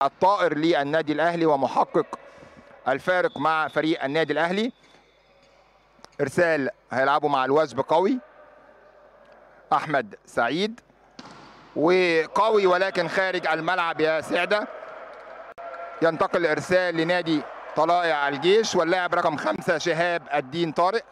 الطائر للنادي الاهلي ومحقق الفارق مع فريق النادي الاهلي ارسال هيلعبوا مع الوثب قوي احمد سعيد وقوي ولكن خارج الملعب يا سعده ينتقل الارسال لنادي طلائع الجيش واللاعب رقم خمسة شهاب الدين طارق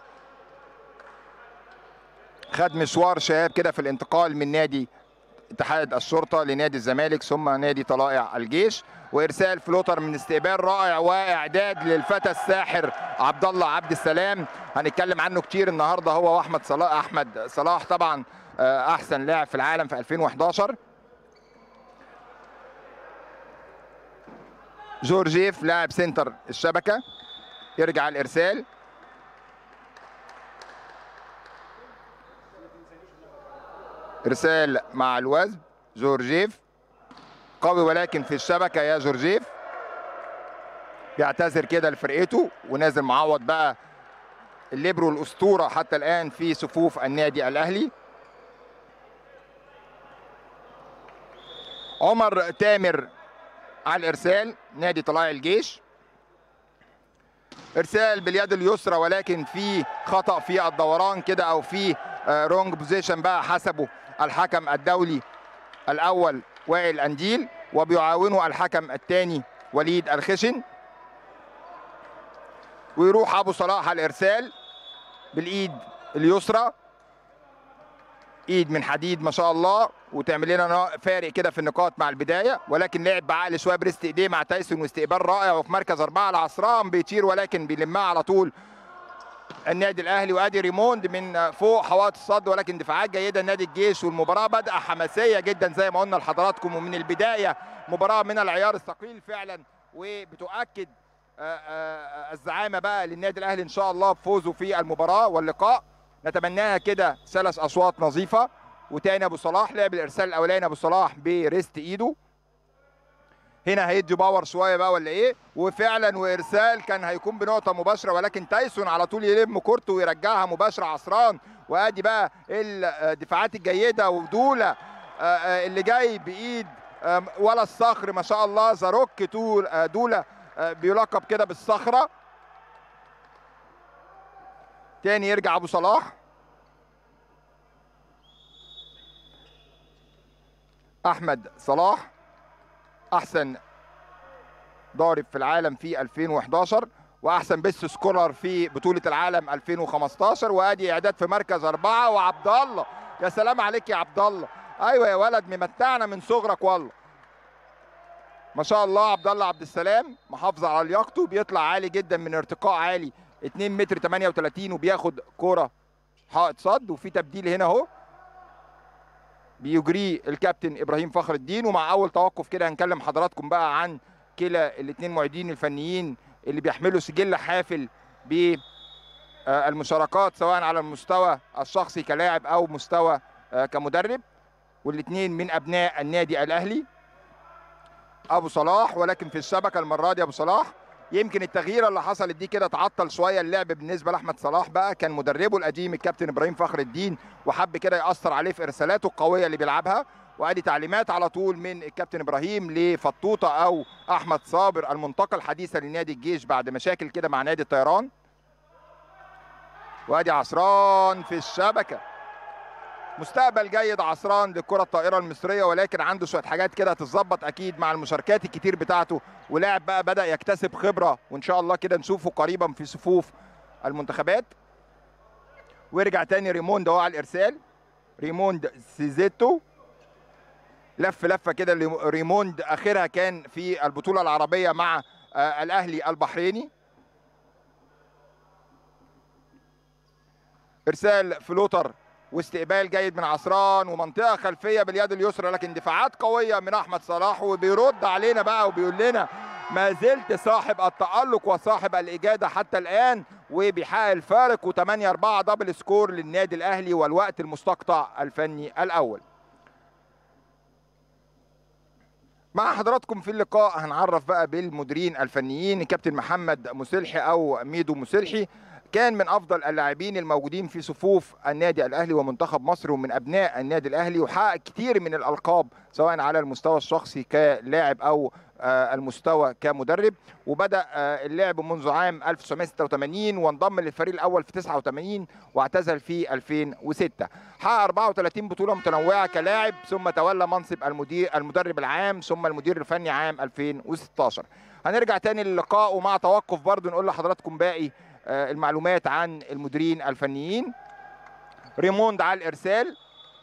خد مشوار شهاب كده في الانتقال من نادي اتحاد الشرطه لنادي الزمالك ثم نادي طلائع الجيش وارسال فلوتر من استقبال رائع واعداد للفتى الساحر عبد الله عبد السلام هنتكلم عنه كتير النهارده هو واحمد صلاح احمد صلاح طبعا احسن لاعب في العالم في 2011 جورجيف لاعب سنتر الشبكه يرجع الارسال ارسال مع الوزن جورجيف قوي ولكن في الشبكه يا جورجيف بيعتذر كده لفرقته ونازل معوض بقى الليبرو الاسطوره حتى الان في صفوف النادي الاهلي عمر تامر على الارسال نادي طلائع الجيش ارسال باليد اليسرى ولكن في خطا في الدوران كده او في رونج بوزيشن بقى حسبه الحكم الدولي الاول وائل انديل وبيعاونه الحكم الثاني وليد الخشن ويروح ابو صلاح على الارسال بالايد اليسرى ايد من حديد ما شاء الله وتعمل لنا فارق كده في النقاط مع البدايه ولكن لعب بعقل شويه بريست ايديه مع تايسون واستقبال رائع وفي مركز اربعه العصران بيطير ولكن بيلمها على طول النادي الاهلي وادي ريموند من فوق حوائط الصد ولكن دفاعات جيده نادي الجيش والمباراه بدأ حماسيه جدا زي ما قلنا لحضراتكم ومن البدايه مباراه من العيار الثقيل فعلا وبتؤكد الزعامه بقى للنادي الاهلي ان شاء الله بفوزه في المباراه واللقاء نتمناها كده ثلاث اصوات نظيفه وتاني ابو صلاح لعب الارسال الاولاني ابو صلاح بريست ايده هنا هيدي باور شويه بقى ولا ايه وفعلا وارسال كان هيكون بنقطه مباشره ولكن تايسون على طول يلم كورته ويرجعها مباشره عصران وادي بقى الدفاعات الجيده ودوله اللي جاي بايد ولا الصخر ما شاء الله زاروك تول دوله بيلقب كده بالصخره تاني يرجع ابو صلاح احمد صلاح احسن ضارب في العالم في 2011 واحسن بيست سكولر في بطوله العالم 2015 وادي اعداد في مركز اربعه وعبد الله يا سلام عليك يا عبد الله ايوه يا ولد ممتعنا من صغرك والله ما شاء الله عبد الله عبد السلام محافظ على لياقته بيطلع عالي جدا من ارتقاء عالي 2 متر 38 وبياخد كوره حائط صد وفي تبديل هنا اهو بيجريه الكابتن ابراهيم فخر الدين ومع اول توقف كده هنكلم حضراتكم بقى عن كلا الاثنين معيدين الفنيين اللي بيحملوا سجل حافل بالمشاركات سواء على المستوى الشخصي كلاعب او مستوى كمدرب والاثنين من ابناء النادي الاهلي ابو صلاح ولكن في الشبكه المره دي ابو صلاح يمكن التغييره اللي حصلت دي كده تعطل شويه اللعب بالنسبه لاحمد صلاح بقى كان مدربه القديم الكابتن ابراهيم فخر الدين وحب كده ياثر عليه في ارسالاته القويه اللي بيلعبها وادي تعليمات على طول من الكابتن ابراهيم لفطوطه او احمد صابر المنتقل حديثا لنادي الجيش بعد مشاكل كده مع نادي الطيران وادي عصران في الشبكه مستقبل جيد عصران للكره الطائره المصريه ولكن عنده شويه حاجات كده هتتظبط اكيد مع المشاركات الكتير بتاعته ولاعب بقى بدا يكتسب خبره وان شاء الله كده نشوفه قريبا في صفوف المنتخبات ويرجع تاني ريموند اهو على الارسال ريموند سيزيتو لف لفه كده ريموند اخرها كان في البطوله العربيه مع الاهلي البحريني ارسال فلوتر واستقبال جيد من عصران ومنطقه خلفيه باليد اليسرى لكن دفاعات قويه من احمد صلاح وبيرد علينا بقى وبيقول لنا ما زلت صاحب التالق وصاحب الاجاده حتى الان وبيحقق الفارق و8 4 دبل سكور للنادي الاهلي والوقت المستقطع الفني الاول مع حضراتكم في اللقاء هنعرف بقى بالمديرين الفنيين الكابتن محمد مسلحي او ميدو مسلحي كان من افضل اللاعبين الموجودين في صفوف النادي الاهلي ومنتخب مصر ومن ابناء النادي الاهلي وحقق كتير من الالقاب سواء على المستوى الشخصي كلاعب او آه، المستوى كمدرب وبدا آه، اللعب منذ عام 1986 وانضم للفريق الاول في 89 واعتزل في 2006 حقق 34 بطوله متنوعه كلاعب ثم تولى منصب المدير المدرب العام ثم المدير الفني عام 2016 هنرجع تاني للقاء ومع توقف برضو نقول لحضراتكم باقي آه، المعلومات عن المديرين الفنيين ريموند على الارسال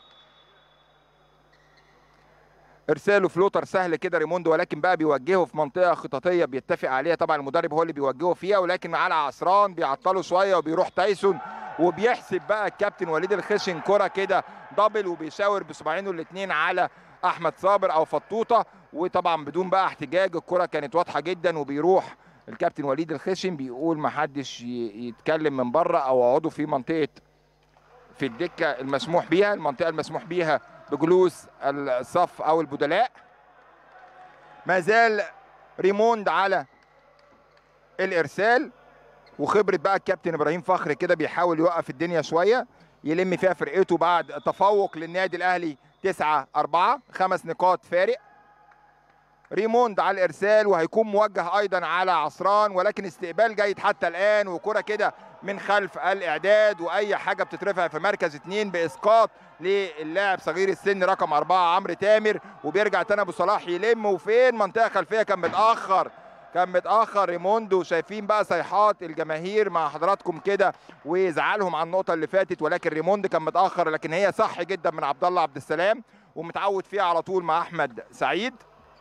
ارساله فلوتر سهل كده ريموند ولكن بقى بيوجهه في منطقه خططيه بيتفق عليها طبعا المدرب هو اللي بيوجهه فيها ولكن على عصران بيعطله شويه وبيروح تايسون وبيحسب بقى الكابتن وليد الخشن كره كده دبل وبيشاور بصباعينه الاثنين على احمد صابر او فطوطه وطبعا بدون بقى احتجاج الكره كانت واضحه جدا وبيروح الكابتن وليد الخشن بيقول ما حدش ي- يتكلم من بره او اقعدوا في منطقه في الدكه المسموح بيها المنطقه المسموح بيها بجلوس الصف او البدلاء ما زال ريموند على الارسال وخبره بقى الكابتن ابراهيم فخر كده بيحاول يوقف الدنيا شويه يلم فيها فرقته بعد تفوق للنادي الاهلي 9 4 خمس نقاط فارق ريموند على الارسال وهيكون موجه ايضا على عصران ولكن استقبال جيد حتى الان وكره كده من خلف الاعداد واي حاجه بتترفع في مركز اثنين باسقاط للاعب صغير السن رقم أربعة عمرو تامر وبيرجع تاني ابو صلاح يلم وفين منطقه خلفيه كان متاخر كان متاخر ريموندو شايفين بقى صيحات الجماهير مع حضراتكم كده وزعلهم على النقطه اللي فاتت ولكن ريموند كان متاخر لكن هي صح جدا من عبد الله عبد السلام ومتعود فيها على طول مع احمد سعيد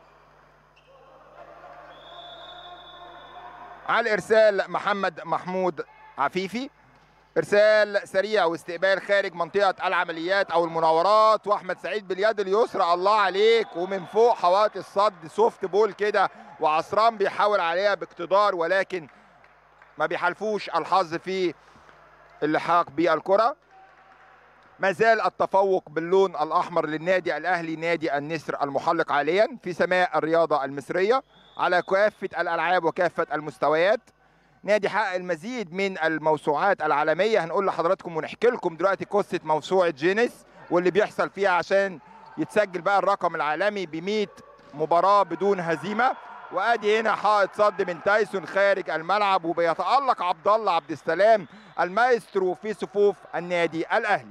على الارسال محمد محمود عفيفي ارسال سريع واستقبال خارج منطقه العمليات او المناورات واحمد سعيد باليد اليسرى الله عليك ومن فوق حوائط الصد سوفت بول كده وعصران بيحاول عليها باقتدار ولكن ما بيحالفوش الحظ في اللحاق بالكره ما زال التفوق باللون الاحمر للنادي الاهلي نادي النسر المحلق حاليا في سماء الرياضه المصريه على كافه الالعاب وكافه المستويات نادي حقق المزيد من الموسوعات العالميه هنقول لحضراتكم ونحكي لكم دلوقتي قصه موسوعه جينيس واللي بيحصل فيها عشان يتسجل بقى الرقم العالمي ب 100 مباراه بدون هزيمه وادي هنا حائط صد من تايسون خارج الملعب وبيتالق عبد الله عبد السلام المايسترو في صفوف النادي الاهلي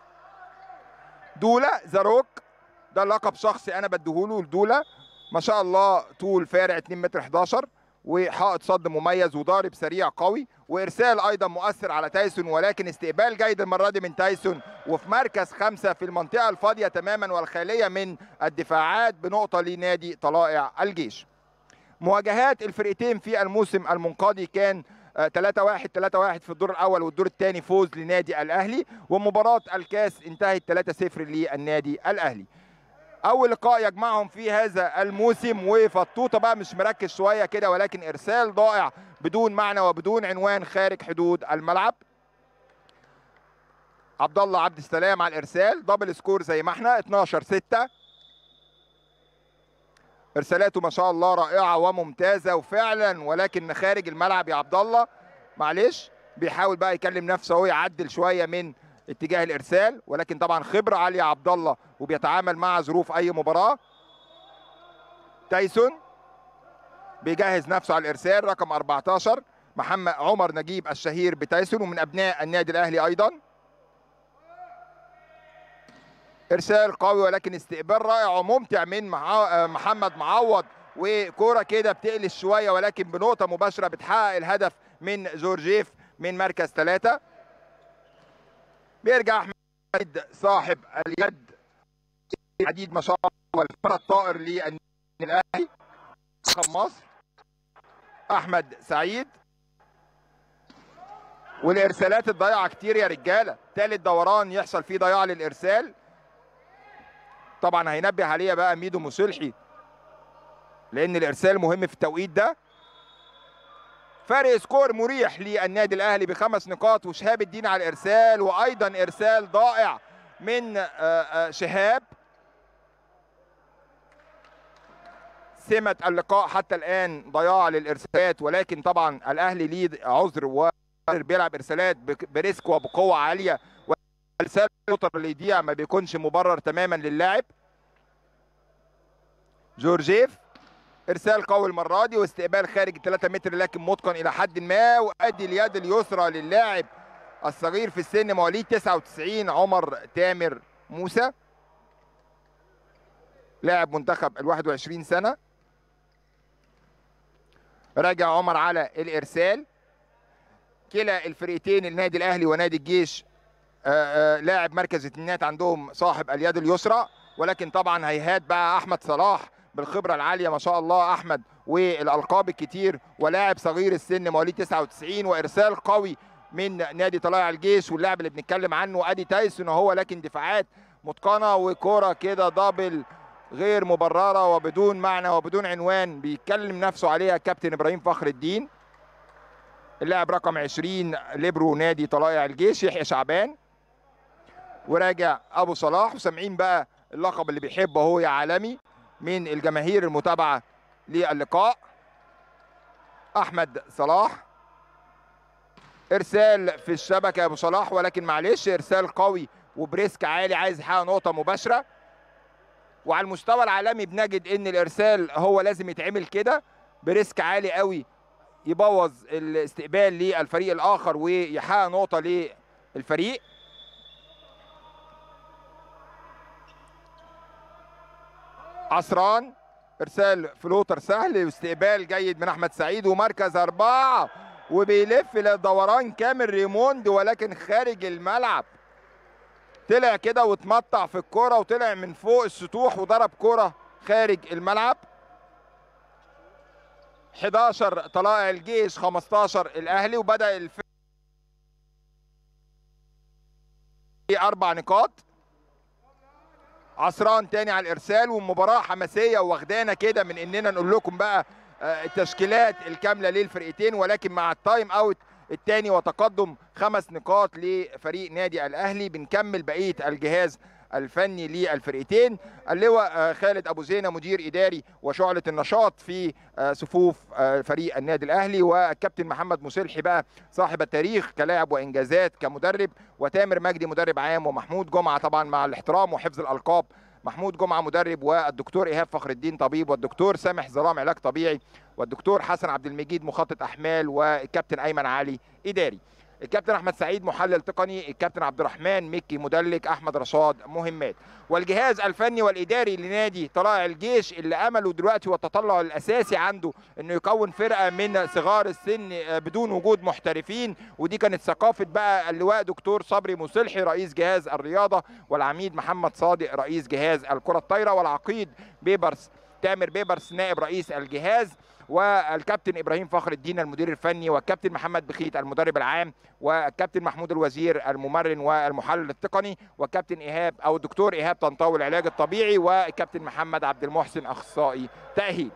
دولا زاروك ده لقب شخصي انا بديهوله لدولا ما شاء الله طول فارع 2 متر 11 وحائط صد مميز وضارب سريع قوي وارسال ايضا مؤثر على تايسون ولكن استقبال جيد المره دي من تايسون وفي مركز خمسه في المنطقه الفاضيه تماما والخاليه من الدفاعات بنقطه لنادي طلائع الجيش. مواجهات الفرقتين في الموسم المنقضي كان 3 1 3 1 في الدور الاول والدور الثاني فوز لنادي الاهلي ومباراه الكاس انتهت 3 0 للنادي الاهلي. اول لقاء يجمعهم في هذا الموسم وفطوطه بقى مش مركز شويه كده ولكن ارسال ضائع بدون معنى وبدون عنوان خارج حدود الملعب عبد الله عبد السلام على الارسال دبل سكور زي ما احنا 12 6 ارسالاته ما شاء الله رائعه وممتازه وفعلا ولكن خارج الملعب يا عبد الله معلش بيحاول بقى يكلم نفسه هو يعدل شويه من اتجاه الارسال ولكن طبعا خبره عاليه عبد الله وبيتعامل مع ظروف اي مباراه تايسون بيجهز نفسه على الارسال رقم 14 محمد عمر نجيب الشهير بتايسون ومن ابناء النادي الاهلي ايضا ارسال قوي ولكن استقبال رائع وممتع من مع... محمد معوض وكوره كده بتقلش شويه ولكن بنقطه مباشره بتحقق الهدف من جورجيف من مركز ثلاثه بيرجع احمد صاحب اليد الحديد ما شاء الله والفرد الطائر للنادي الاهلي مصر احمد سعيد والارسالات الضايعه كتير يا رجاله ثالث دوران يحصل فيه ضياع للارسال طبعا هينبه عليها بقى ميدو مصلحي لان الارسال مهم في التوقيت ده فرق سكور مريح للنادي الاهلي بخمس نقاط وشهاب الدين على الارسال وايضا ارسال ضائع من شهاب سمة اللقاء حتى الان ضياع للارسالات ولكن طبعا الاهلي ليه عذر وبيلعب ارسالات بريسك وبقوه عاليه والارسال اللي يضيع ما بيكونش مبرر تماما للاعب جورجيف ارسال قوي المره دي واستقبال خارج 3 متر لكن متقن الى حد ما وادي اليد اليسرى للاعب الصغير في السن مواليد 99 عمر تامر موسى لاعب منتخب ال 21 سنه راجع عمر على الارسال كلا الفريقين النادي الاهلي ونادي الجيش آآ آآ لاعب مركز التنينات عندهم صاحب اليد اليسرى ولكن طبعا هيهات بقى احمد صلاح بالخبره العاليه ما شاء الله احمد والالقاب الكتير ولاعب صغير السن مواليد 99 وارسال قوي من نادي طلائع الجيش واللاعب اللي بنتكلم عنه ادي تايسون اهو لكن دفاعات متقنه وكره كده دبل غير مبرره وبدون معنى وبدون عنوان بيتكلم نفسه عليها كابتن ابراهيم فخر الدين اللاعب رقم 20 ليبرو نادي طلائع الجيش يحيى شعبان وراجع ابو صلاح وسامعين بقى اللقب اللي بيحبه هو يا عالمي من الجماهير المتابعه للقاء احمد صلاح ارسال في الشبكه يا ابو صلاح ولكن معلش ارسال قوي وبريسك عالي عايز يحقق نقطه مباشره وعلى المستوى العالمي بنجد ان الارسال هو لازم يتعمل كده بريسك عالي قوي يبوظ الاستقبال للفريق الاخر ويحقق نقطه للفريق عصران ارسال فلوتر سهل واستقبال جيد من احمد سعيد ومركز اربعه وبيلف لدوران كامل ريموند ولكن خارج الملعب طلع كده واتمطع في الكرة وطلع من فوق السطوح وضرب كرة خارج الملعب 11 طلائع الجيش 15 الاهلي وبدا الف اربع نقاط عصران تاني على الارسال والمباراه حماسيه واخدانا كده من اننا نقول لكم بقى التشكيلات الكامله للفرقتين ولكن مع التايم اوت الثاني وتقدم خمس نقاط لفريق نادي الاهلي بنكمل بقيه الجهاز الفني للفرقتين اللواء خالد ابو زينه مدير اداري وشعله النشاط في صفوف فريق النادي الاهلي والكابتن محمد مسلحي بقى صاحب التاريخ كلاعب وانجازات كمدرب وتامر مجدي مدرب عام ومحمود جمعه طبعا مع الاحترام وحفظ الالقاب محمود جمعه مدرب والدكتور ايهاب فخر الدين طبيب والدكتور سامح ظلام علاج طبيعي والدكتور حسن عبد المجيد مخطط احمال والكابتن ايمن علي اداري الكابتن احمد سعيد محلل تقني الكابتن عبد الرحمن مكي مدلك احمد رشاد مهمات والجهاز الفني والاداري لنادي طلائع الجيش اللي امله دلوقتي والتطلع الاساسي عنده انه يكون فرقه من صغار السن بدون وجود محترفين ودي كانت ثقافه بقى اللواء دكتور صبري مصلحي رئيس جهاز الرياضه والعميد محمد صادق رئيس جهاز الكره الطايره والعقيد بيبرس تامر بيبرس نائب رئيس الجهاز والكابتن ابراهيم فخر الدين المدير الفني والكابتن محمد بخيت المدرب العام والكابتن محمود الوزير الممرن والمحلل التقني والكابتن ايهاب او الدكتور ايهاب طنطاوي العلاج الطبيعي والكابتن محمد عبد المحسن اخصائي تاهيل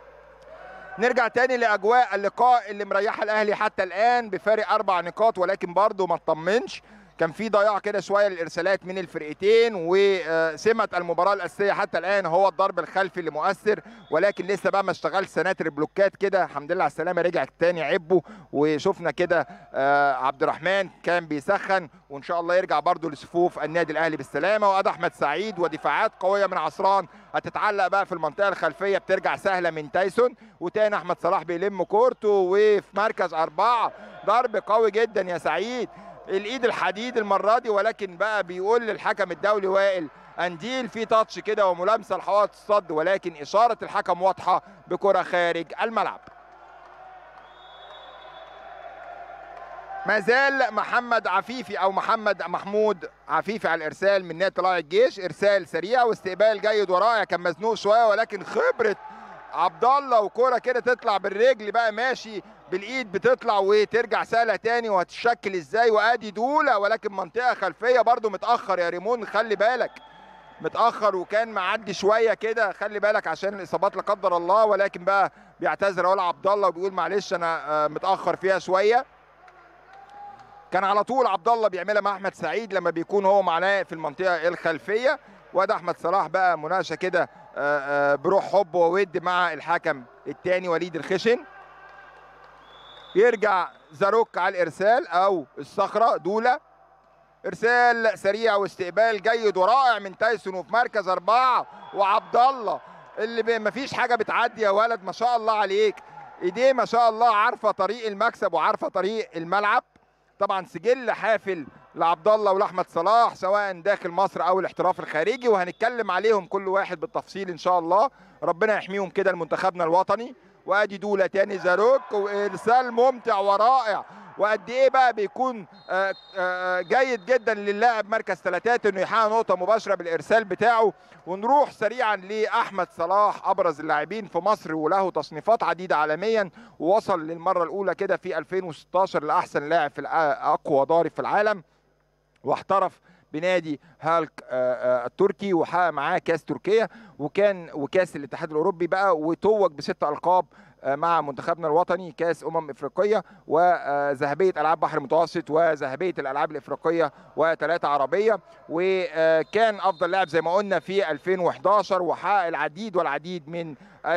نرجع تاني لاجواء اللقاء اللي مريحه الاهلي حتى الان بفارق اربع نقاط ولكن برضه ما اطمنش كان في ضياع كده شويه للارسالات من الفرقتين وسمه المباراه الاساسيه حتى الان هو الضرب الخلفي اللي مؤثر ولكن لسه بقى ما اشتغلش سناتر البلوكات كده الحمد لله على السلامه رجع تاني عبه وشفنا كده عبد الرحمن كان بيسخن وان شاء الله يرجع برده لصفوف النادي الاهلي بالسلامه وادي احمد سعيد ودفاعات قويه من عصران هتتعلق بقى في المنطقه الخلفيه بترجع سهله من تايسون وتاني احمد صلاح بيلم كورته وفي مركز اربعه ضرب قوي جدا يا سعيد الايد الحديد المره دي ولكن بقى بيقول للحكم الدولي وائل انديل في تاتش كده وملامسه لحوائط الصد ولكن اشاره الحكم واضحه بكره خارج الملعب ما زال محمد عفيفي او محمد محمود عفيفي على الارسال من نادي طلائع الجيش ارسال سريع واستقبال جيد ورائع كان مزنوق شويه ولكن خبره عبد الله وكوره كده تطلع بالرجل بقى ماشي بالايد بتطلع وترجع سهله تاني وهتشكل ازاي وادي دوله ولكن منطقه خلفيه برده متاخر يا ريمون خلي بالك متاخر وكان معدي شويه كده خلي بالك عشان الاصابات لا قدر الله ولكن بقى بيعتذر اهو عبد الله وبيقول معلش انا متاخر فيها شويه كان على طول عبد الله بيعملها مع احمد سعيد لما بيكون هو معاه في المنطقه الخلفيه وده احمد صلاح بقى مناقشه كده بروح حب وود مع الحكم الثاني وليد الخشن يرجع زاروك على الارسال او الصخره دوله ارسال سريع واستقبال جيد ورائع من تايسون وفي مركز اربعه وعبد الله اللي ب- مفيش حاجه بتعدي يا ولد ما شاء الله عليك ايديه ما شاء الله عارفه طريق المكسب وعارفه طريق الملعب طبعا سجل حافل لعبد الله ولاحمد صلاح سواء داخل مصر او الاحتراف الخارجي وهنتكلم عليهم كل واحد بالتفصيل ان شاء الله ربنا يحميهم كده لمنتخبنا الوطني وادي دوله تاني زاروك وارسال ممتع ورائع وقد ايه بقى بيكون آه، آه، جيد جدا للاعب مركز ثلاثات انه يحقق نقطه مباشره بالارسال بتاعه ونروح سريعا لاحمد صلاح ابرز اللاعبين في مصر وله تصنيفات عديده عالميا ووصل للمره الاولى كده في 2016 لاحسن لاعب في الع- اقوى ضارب في العالم واحترف بنادي هالك آه، آه، التركي وحقق معاه كاس تركيا وكان وكاس الاتحاد الاوروبي بقى وتوج بست القاب آه، مع منتخبنا الوطني كاس امم افريقيه وذهبيه العاب بحر المتوسط وذهبيه الالعاب الافريقيه وثلاثه عربيه وكان افضل لاعب زي ما قلنا في 2011 وحقق العديد والعديد من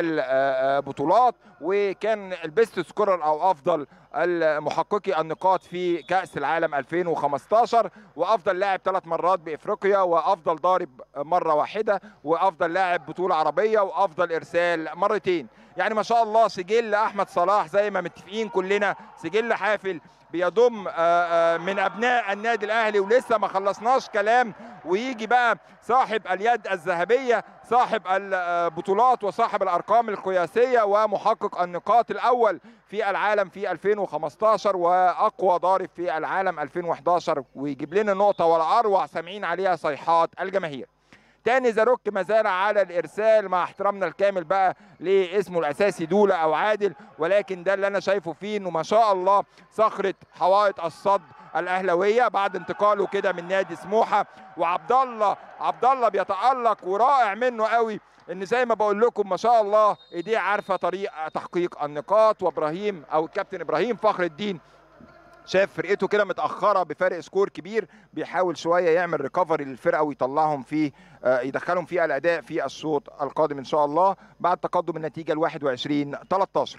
البطولات وكان البيست سكورر او افضل المحققي النقاط في كاس العالم 2015 وافضل لاعب ثلاث مرات بافريقيا وافضل ضارب مره واحده وافضل لاعب بطوله عربيه وافضل ارسال مرتين يعني ما شاء الله سجل احمد صلاح زي ما متفقين كلنا سجل حافل بيضم آه، آه، من ابناء النادي الاهلي ولسه ما خلصناش كلام ويجي بقى صاحب اليد الذهبيه صاحب البطولات وصاحب الارقام القياسيه ومحقق النقاط الاول في العالم في 2015 واقوى ضارب في العالم 2011 ويجيب لنا نقطه ولا اروع سامعين عليها صيحات الجماهير تاني زاروك ما زال على الارسال مع احترامنا الكامل بقى لاسمه الاساسي دوله او عادل ولكن ده اللي انا شايفه فيه انه ما شاء الله صخره حوائط الصد الاهلاويه بعد انتقاله كده من نادي سموحه وعبد الله عبد الله بيتالق ورائع منه قوي ان زي ما بقول لكم ما شاء الله ايديه عارفه طريق تحقيق النقاط وابراهيم او الكابتن ابراهيم فخر الدين شاف فرقته كده متاخره بفارق سكور كبير بيحاول شويه يعمل ريكفري للفرقه ويطلعهم في آه، يدخلهم في الاداء في الشوط القادم ان شاء الله بعد تقدم النتيجه ال 21 13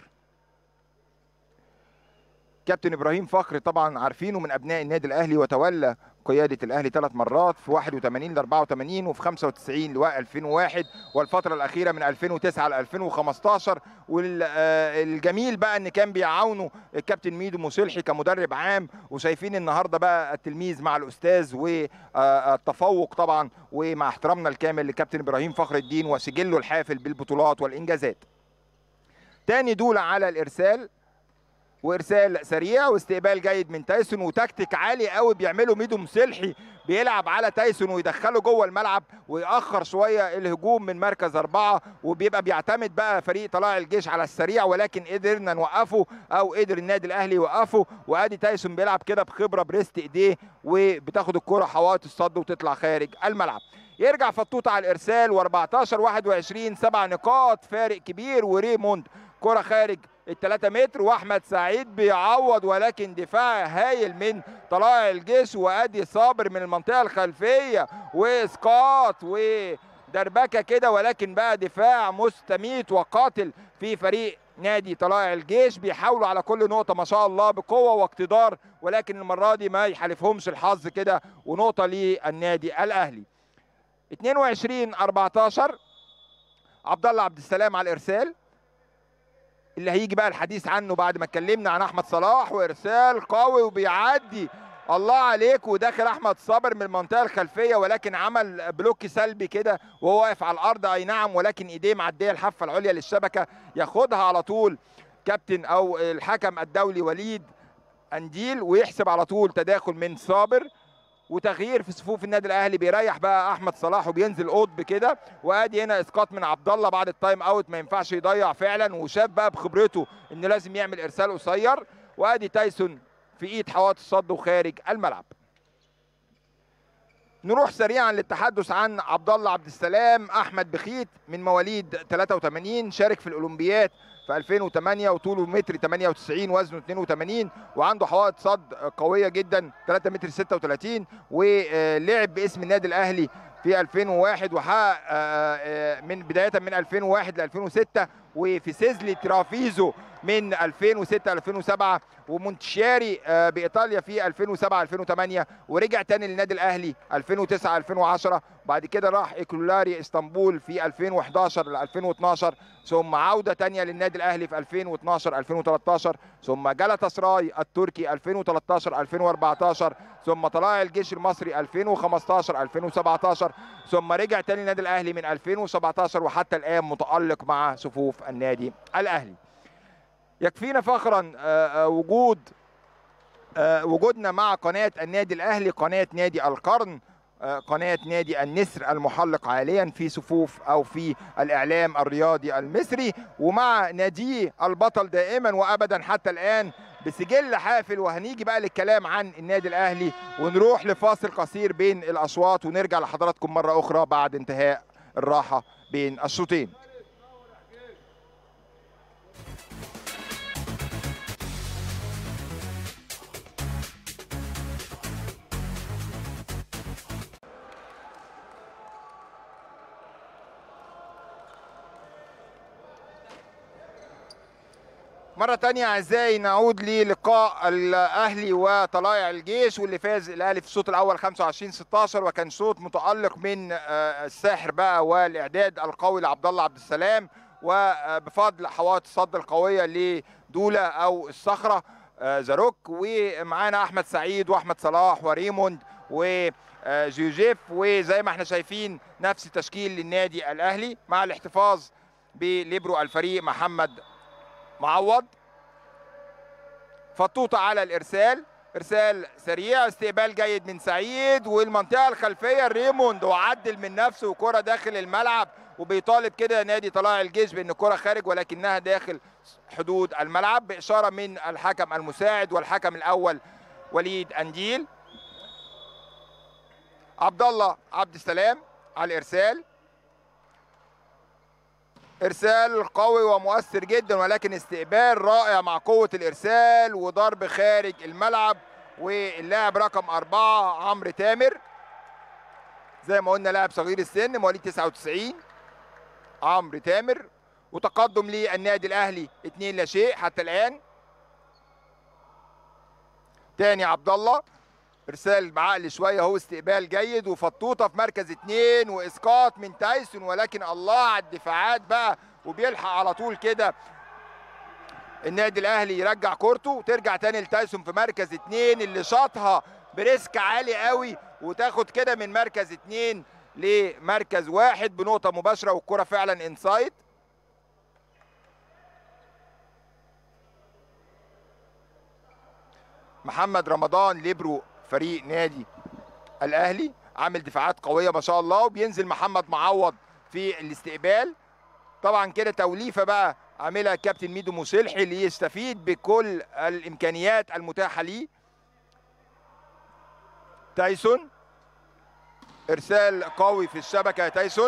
كابتن ابراهيم فخر طبعا عارفينه من ابناء النادي الاهلي وتولى قياده الاهلي ثلاث مرات في 81 ل 84 وفي 95 ل 2001 والفتره الاخيره من 2009 ل 2015 والجميل بقى ان كان بيعاونوا الكابتن ميدو مصلحي كمدرب عام وشايفين النهارده بقى التلميذ مع الاستاذ والتفوق طبعا ومع احترامنا الكامل لكابتن ابراهيم فخر الدين وسجله الحافل بالبطولات والانجازات. تاني دولة على الارسال وارسال سريع واستقبال جيد من تايسون وتكتيك عالي قوي بيعمله ميدو مسلحي بيلعب على تايسون ويدخله جوه الملعب ويأخر شويه الهجوم من مركز اربعه وبيبقى بيعتمد بقى فريق طلائع الجيش على السريع ولكن قدرنا نوقفه او قدر النادي الاهلي يوقفه وادي تايسون بيلعب كده بخبره بريست ايديه وبتاخد الكره حوائط الصد وتطلع خارج الملعب يرجع فطوط على الارسال و14 21 سبع نقاط فارق كبير وريموند كره خارج الثلاثة متر واحمد سعيد بيعوض ولكن دفاع هايل من طلائع الجيش وادي صابر من المنطقه الخلفيه واسقاط ودربكه كده ولكن بقى دفاع مستميت وقاتل في فريق نادي طلائع الجيش بيحاولوا على كل نقطه ما شاء الله بقوه واقتدار ولكن المره دي ما يحالفهمش الحظ كده ونقطه للنادي الاهلي 22 14 عبد الله عبد السلام على الارسال اللي هيجي بقى الحديث عنه بعد ما اتكلمنا عن احمد صلاح وارسال قوي وبيعدي الله عليك وداخل احمد صابر من المنطقه الخلفيه ولكن عمل بلوك سلبي كده وهو واقف على الارض اي نعم ولكن ايديه معديه الحافه العليا للشبكه ياخدها على طول كابتن او الحكم الدولي وليد انديل ويحسب على طول تداخل من صابر وتغيير في صفوف النادي الاهلي بيريح بقى احمد صلاح وبينزل قطب كده وادي هنا اسقاط من عبد الله بعد التايم اوت ما ينفعش يضيع فعلا وشاف بقى بخبرته انه لازم يعمل ارسال قصير وادي تايسون في ايد حوائط الصد وخارج الملعب نروح سريعا للتحدث عن عبد الله عبد السلام احمد بخيت من مواليد 83 شارك في الاولمبياد في 2008 وطوله متر 98 وزنه 82 وعنده حوائط صد قويه جدا 3 متر 36 ولعب باسم النادي الاهلي في 2001 وحقق من بدايه من 2001 ل 2006 وفي سيزلي ترافيزو من 2006 2007 ومونتشياري آه، بايطاليا في 2007 2008 ورجع تاني للنادي الاهلي 2009 2010 بعد كده راح ايكولاري اسطنبول في 2011 ل 2012 ثم عوده تانية للنادي الاهلي في 2012 2013 ثم جلطة سراي التركي 2013 2014 ثم طلائع الجيش المصري 2015 2017 ثم رجع تاني للنادي الاهلي من 2017 وحتى الان متالق مع صفوف النادي الاهلي يكفينا فخرا آه، آه، وجود آه، وجودنا مع قناه النادي الاهلي قناه نادي القرن آه، قناه نادي النسر المحلق حاليا في صفوف او في الاعلام الرياضي المصري ومع ناديه البطل دائما وابدا حتى الان بسجل حافل وهنيجي بقى للكلام عن النادي الاهلي ونروح لفاصل قصير بين الاصوات ونرجع لحضراتكم مره اخرى بعد انتهاء الراحه بين الشوطين مرة تانية أعزائي نعود للقاء الأهلي وطلائع الجيش واللي فاز الأهلي في الشوط الأول 25 16 وكان شوط متألق من آه، الساحر بقى والإعداد القوي لعبد الله عبد السلام وبفضل حوائط الصد القوية لدولة أو الصخرة آه، زاروك ومعانا أحمد سعيد وأحمد صلاح وريموند وجيوجيف وزي ما احنا شايفين نفس تشكيل للنادي الأهلي مع الاحتفاظ بليبرو الفريق محمد معوض فطوطة على الإرسال إرسال سريع استقبال جيد من سعيد والمنطقة الخلفية ريموند وعدل من نفسه وكرة داخل الملعب وبيطالب كده نادي طلائع الجيش بأن الكرة خارج ولكنها داخل حدود الملعب بإشارة من الحكم المساعد والحكم الأول وليد أنديل عبد الله عبد السلام على الإرسال ارسال قوي ومؤثر جدا ولكن استقبال رائع مع قوه الارسال وضرب خارج الملعب واللاعب رقم أربعة عمرو تامر زي ما قلنا لاعب صغير السن مواليد 99 عمرو تامر وتقدم للنادي الاهلي 2 لا شيء حتى الان تاني عبد الله ارسال بعقل شويه هو استقبال جيد وفطوطه في مركز اثنين واسقاط من تايسون ولكن الله على الدفاعات بقى وبيلحق على طول كده النادي الاهلي يرجع كورته وترجع تاني لتايسون في مركز اثنين اللي شاطها بريسك عالي قوي وتاخد كده من مركز اثنين لمركز واحد بنقطه مباشره والكره فعلا انسايد محمد رمضان ليبرو فريق نادي الاهلي عامل دفاعات قويه ما شاء الله وبينزل محمد معوض في الاستقبال طبعا كده توليفه بقى عاملها الكابتن ميدو مسلحي ليستفيد بكل الامكانيات المتاحه ليه تايسون ارسال قوي في الشبكه يا تايسون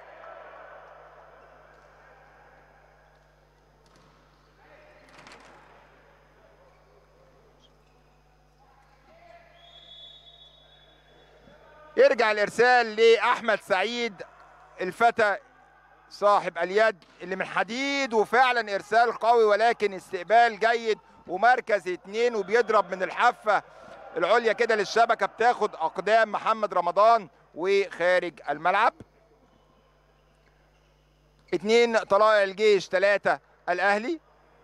يرجع الارسال لاحمد سعيد الفتى صاحب اليد اللي من حديد وفعلا ارسال قوي ولكن استقبال جيد ومركز اتنين وبيضرب من الحافه العليا كده للشبكه بتاخد اقدام محمد رمضان وخارج الملعب اتنين طلائع الجيش ثلاثة الاهلي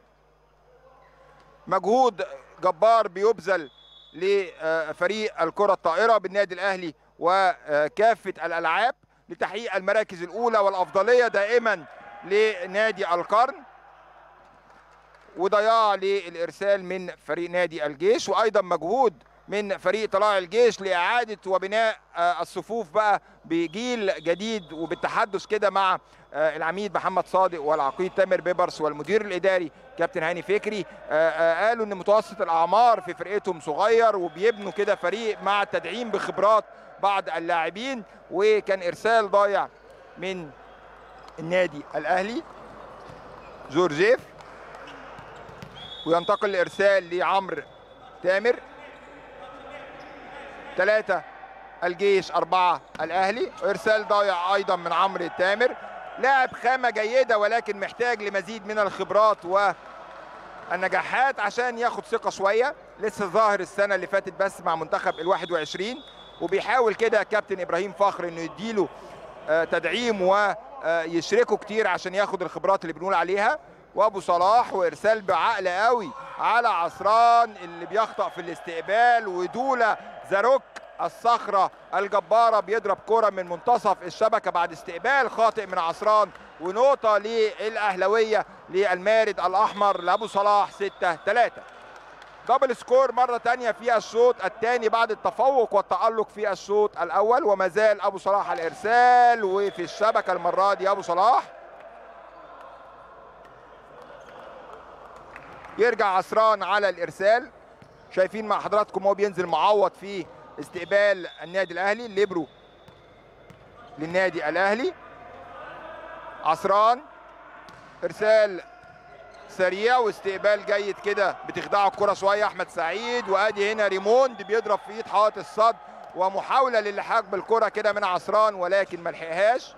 مجهود جبار بيبذل لفريق الكرة الطائرة بالنادي الاهلي وكافة الالعاب لتحقيق المراكز الاولى والافضلية دائما لنادي القرن وضياع للارسال من فريق نادي الجيش وايضا مجهود من فريق طلائع الجيش لاعاده وبناء آه، الصفوف بقى بجيل جديد وبالتحدث كده مع آه، العميد محمد صادق والعقيد تامر بيبرس والمدير الاداري كابتن هاني فكري آه، آه، قالوا ان متوسط الاعمار في فرقتهم صغير وبيبنوا كده فريق مع تدعيم بخبرات بعض اللاعبين وكان ارسال ضايع من النادي الاهلي جورجيف وينتقل الارسال لعمرو تامر ثلاثة الجيش أربعة الأهلي إرسال ضايع أيضا من عمرو تامر لاعب خامه جيده ولكن محتاج لمزيد من الخبرات والنجاحات عشان ياخد ثقه شويه لسه ظاهر السنه اللي فاتت بس مع منتخب ال21 وبيحاول كده كابتن ابراهيم فخر انه يديله آه، تدعيم ويشركه كتير عشان ياخد الخبرات اللي بنقول عليها وابو صلاح وارسال بعقل قوي على عصران اللي بيخطأ في الاستقبال ودوله زاروك الصخرة الجبارة بيضرب كرة من منتصف الشبكة بعد استقبال خاطئ من عصران ونقطة للأهلوية للمارد الأحمر لأبو صلاح 6 3 دبل سكور مرة تانية في الشوط الثاني بعد التفوق والتألق في الشوط الأول وما زال أبو صلاح على الإرسال وفي الشبكة المرة دي أبو صلاح يرجع عصران على الإرسال شايفين مع حضراتكم هو بينزل معوض في استقبال النادي الأهلي الليبرو للنادي الأهلي عصران إرسال سريع واستقبال جيد كده بتخدعه الكره شويه احمد سعيد وادي هنا ريموند بيضرب في ايد حائط الصد ومحاوله للحاق بالكره كده من عصران ولكن ما لحقهاش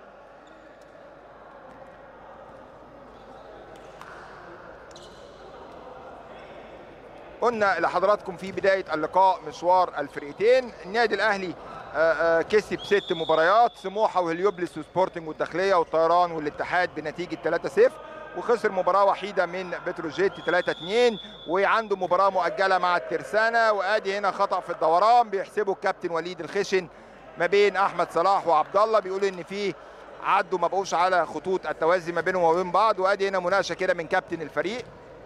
قلنا لحضراتكم في بدايه اللقاء مشوار الفرقتين النادي الاهلي آه، آه، كسب ست مباريات سموحه وهليوبلس وسبورتنج والداخليه والطيران والاتحاد بنتيجه 3-0 وخسر مباراه وحيده من بتروجيت 3-2 وعنده مباراه مؤجله مع الترسانه وادي هنا خطا في الدوران بيحسبه الكابتن وليد الخشن ما بين احمد صلاح وعبد الله بيقول ان في عدوا ما بقوش على خطوط التوازي ما بينهم وبين بعض وادي هنا مناقشه كده من كابتن الفريق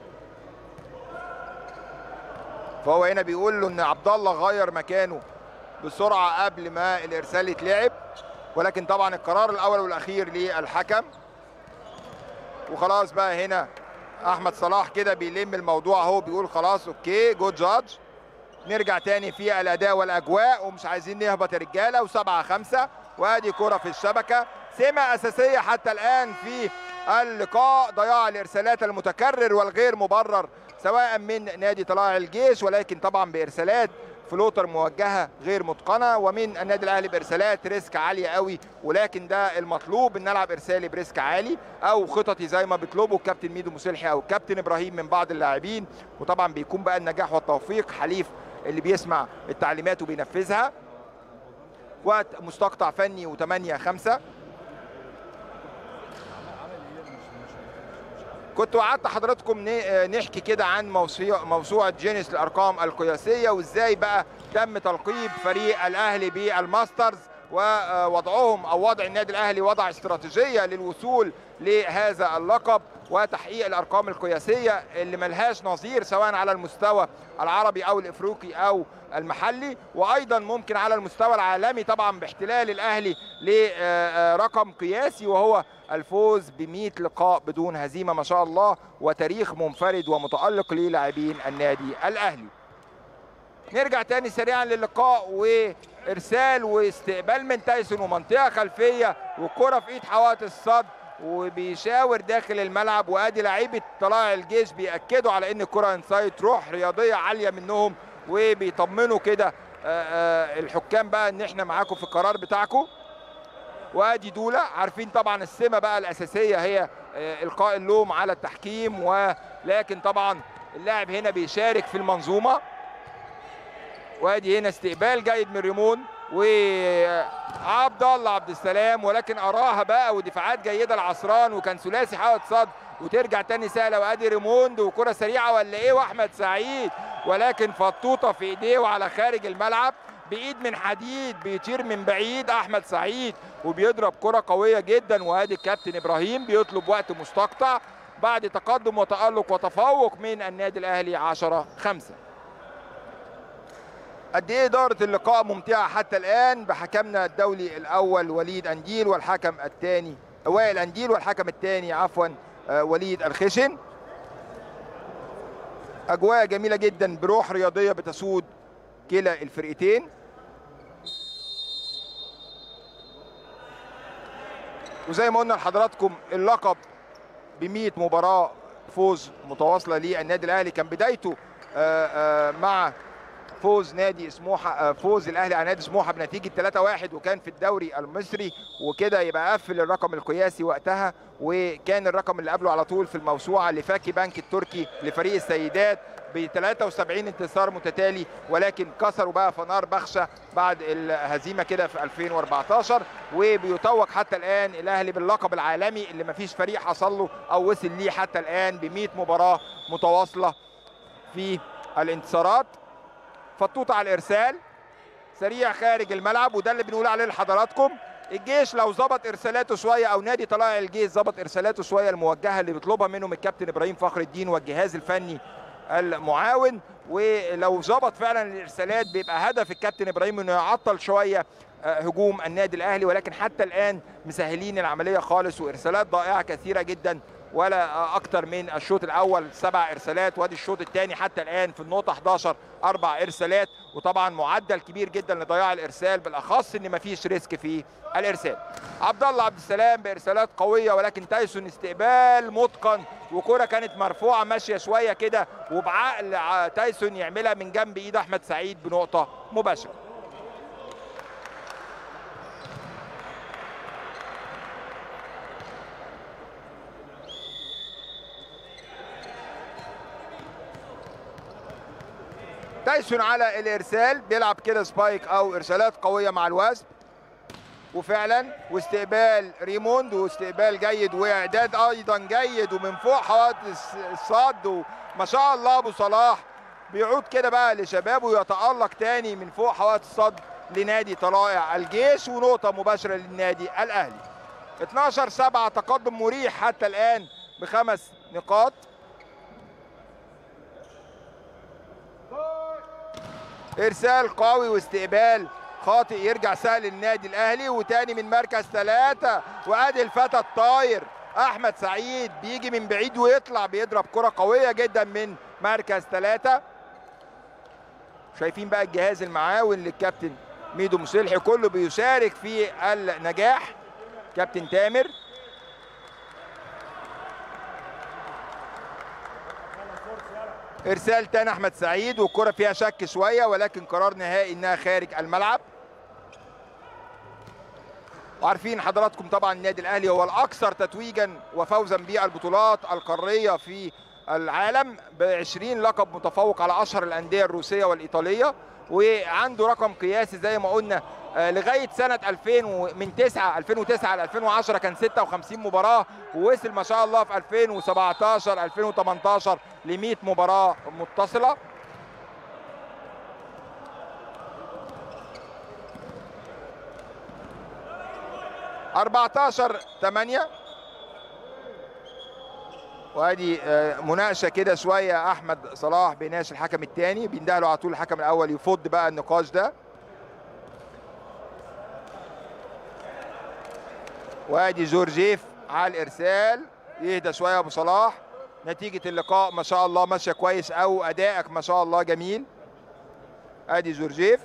فهو هنا بيقول له ان عبد الله غير مكانه بسرعه قبل ما الارسال يتلعب ولكن طبعا القرار الاول والاخير للحكم وخلاص بقى هنا احمد صلاح كده بيلم الموضوع اهو بيقول خلاص اوكي جود جادج نرجع تاني في الاداء والاجواء ومش عايزين نهبط يا رجاله وسبعة خمسة وادي كرة في الشبكة سمة اساسية حتى الان في اللقاء ضياع الارسالات المتكرر والغير مبرر سواء من نادي طلائع الجيش ولكن طبعا بارسالات فلوتر موجهه غير متقنه ومن النادي الاهلي بارسالات ريسك عاليه قوي ولكن ده المطلوب ان نلعب ارسالي بريسك عالي او خططي زي ما بيطلبوا الكابتن ميدو مسلحي او الكابتن ابراهيم من بعض اللاعبين وطبعا بيكون بقى النجاح والتوفيق حليف اللي بيسمع التعليمات وبينفذها وقت مستقطع فني و8 5 كنت وعدت حضراتكم ن- نحكي كده عن موسوعة موسوعة جينيس للأرقام القياسية وإزاي بقى تم تلقيب فريق الأهلي بالماسترز ووضعهم أو وضع النادي الأهلي وضع استراتيجية للوصول لهذا اللقب وتحقيق الأرقام القياسية اللي ملهاش نظير سواء على المستوى العربي أو الإفريقي أو المحلي وأيضا ممكن على المستوى العالمي طبعا باحتلال الأهلي لرقم قياسي وهو الفوز ب 100 لقاء بدون هزيمه ما شاء الله وتاريخ منفرد ومتالق للاعبين النادي الاهلي. نرجع تاني سريعا للقاء وارسال واستقبال من تايسون ومنطقه خلفيه وكره في ايد حوات الصد وبيشاور داخل الملعب وادي لعيبه طلائع الجيش بياكدوا على ان الكره انسايد روح رياضيه عاليه منهم وبيطمنوا كده آه، آه، الحكام بقى ان احنا معاكم في القرار بتاعكم وادي دوله عارفين طبعا السمه بقى الاساسيه هي آه، القاء اللوم على التحكيم ولكن طبعا اللاعب هنا بيشارك في المنظومه وادي هنا استقبال جيد من ريمون وعبد الله عبد السلام ولكن اراها بقى ودفاعات جيده لعصران وكان ثلاثي حائط صد وترجع تاني سهله وادي ريموند وكره سريعه ولا ايه واحمد سعيد ولكن فطوطه في ايديه وعلى خارج الملعب بايد من حديد بيطير من بعيد احمد سعيد وبيضرب كره قويه جدا وادي الكابتن ابراهيم بيطلب وقت مستقطع بعد تقدم وتالق وتفوق من النادي الاهلي 10 5 قد ايه اداره اللقاء ممتعه حتى الان بحكمنا الدولي الاول وليد انديل والحكم الثاني وائل انديل والحكم الثاني عفوا آه، وليد الخشن اجواء جميله جدا بروح رياضيه بتسود كلا الفرقتين وزي ما قلنا لحضراتكم اللقب ب 100 مباراه فوز متواصله للنادي الاهلي كان بدايته آه، آه، مع فوز نادي سموحه آه، فوز الاهلي على نادي سموحه بنتيجه 3-1 وكان في الدوري المصري وكده يبقى قفل الرقم القياسي وقتها وكان الرقم اللي قبله على طول في الموسوعه لفاكي بنك التركي لفريق السيدات ب 73 انتصار متتالي ولكن كسروا بقى فنار بخشة بعد الهزيمة كده في 2014 وبيتوج حتى الآن الأهلي باللقب العالمي اللي مفيش فريق حصل له أو وصل ليه حتى الآن ب 100 مباراة متواصلة في الانتصارات فطوط على الإرسال سريع خارج الملعب وده اللي بنقول عليه لحضراتكم الجيش لو ظبط ارسالاته شويه او نادي طلائع الجيش ظبط ارسالاته شويه الموجهه اللي بيطلبها منهم الكابتن ابراهيم فخر الدين والجهاز الفني المعاون ولو ظبط فعلا الارسالات بيبقى هدف الكابتن ابراهيم انه يعطل شويه آه، هجوم النادي الاهلي ولكن حتى الان مسهلين العمليه خالص وارسالات ضائعه كثيره جدا ولا آه، اكتر من الشوط الاول سبع ارسالات وادي الشوط الثاني حتى الان في النقطه 11 اربع ارسالات وطبعا معدل كبير جدا لضياع الارسال بالاخص ان مفيش ريسك في الارسال عبد الله عبد السلام بارسالات قويه ولكن تايسون استقبال متقن وكره كانت مرفوعه ماشيه شويه كده وبعقل ع- تايسون يعملها من جنب ايد احمد سعيد بنقطه مباشره تايسون على الارسال بيلعب كده سبايك او ارسالات قويه مع الوزن وفعلا واستقبال ريموند واستقبال جيد واعداد ايضا جيد ومن فوق حوادث الصد وما شاء الله ابو صلاح بيعود كده بقى لشبابه ويتالق تاني من فوق حوادث الصد لنادي طلائع الجيش ونقطه مباشره للنادي الاهلي 12 7 تقدم مريح حتى الان بخمس نقاط ارسال قوي واستقبال خاطئ يرجع سهل النادي الاهلي وتاني من مركز ثلاثة وادي الفتى الطاير احمد سعيد بيجي من بعيد ويطلع بيضرب كرة قوية جدا من مركز ثلاثة شايفين بقى الجهاز المعاون للكابتن ميدو مسلحي كله بيشارك في النجاح كابتن تامر ارسال تاني احمد سعيد والكره فيها شك شويه ولكن قرار نهائي انها خارج الملعب وعارفين حضراتكم طبعا النادي الاهلي هو الاكثر تتويجا وفوزا بالبطولات القاريه في العالم ب 20 لقب متفوق على اشهر الانديه الروسيه والايطاليه وعنده رقم قياسي زي ما قلنا آه، لغايه سنه 2000 و- من 9 2009 ل 2010 كان 56 مباراه ووصل ما شاء الله في 2017 2018 ل 100 مباراه متصله أربعتاشر تمانية وادي آه، مناقشه كده شويه احمد صلاح بيناقش الحكم الثاني بيندهله على طول الحكم الاول يفض بقى النقاش ده وادي جورجيف على الارسال يهدى شويه يا ابو صلاح نتيجه اللقاء ما شاء الله ماشيه كويس او ادائك ما شاء الله جميل ادي جورجيف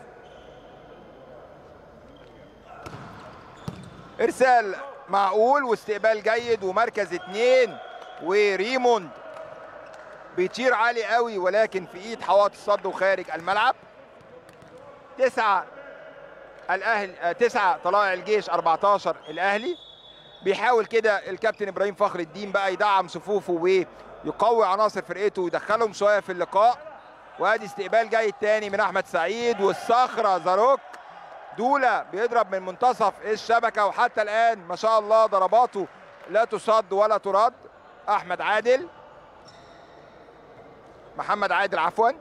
ارسال معقول واستقبال جيد ومركز اتنين وريموند بيطير عالي قوي ولكن في ايد حواط الصد وخارج الملعب تسعة الاهلي آه، تسعة طلائع الجيش 14 الاهلي بيحاول كده الكابتن ابراهيم فخر الدين بقى يدعم صفوفه ويقوي عناصر فرقته ويدخلهم شويه في اللقاء وادي استقبال جيد تاني من احمد سعيد والصخره زاروك دولا بيضرب من منتصف الشبكه وحتى الان ما شاء الله ضرباته لا تصد ولا ترد احمد عادل محمد عادل عفوا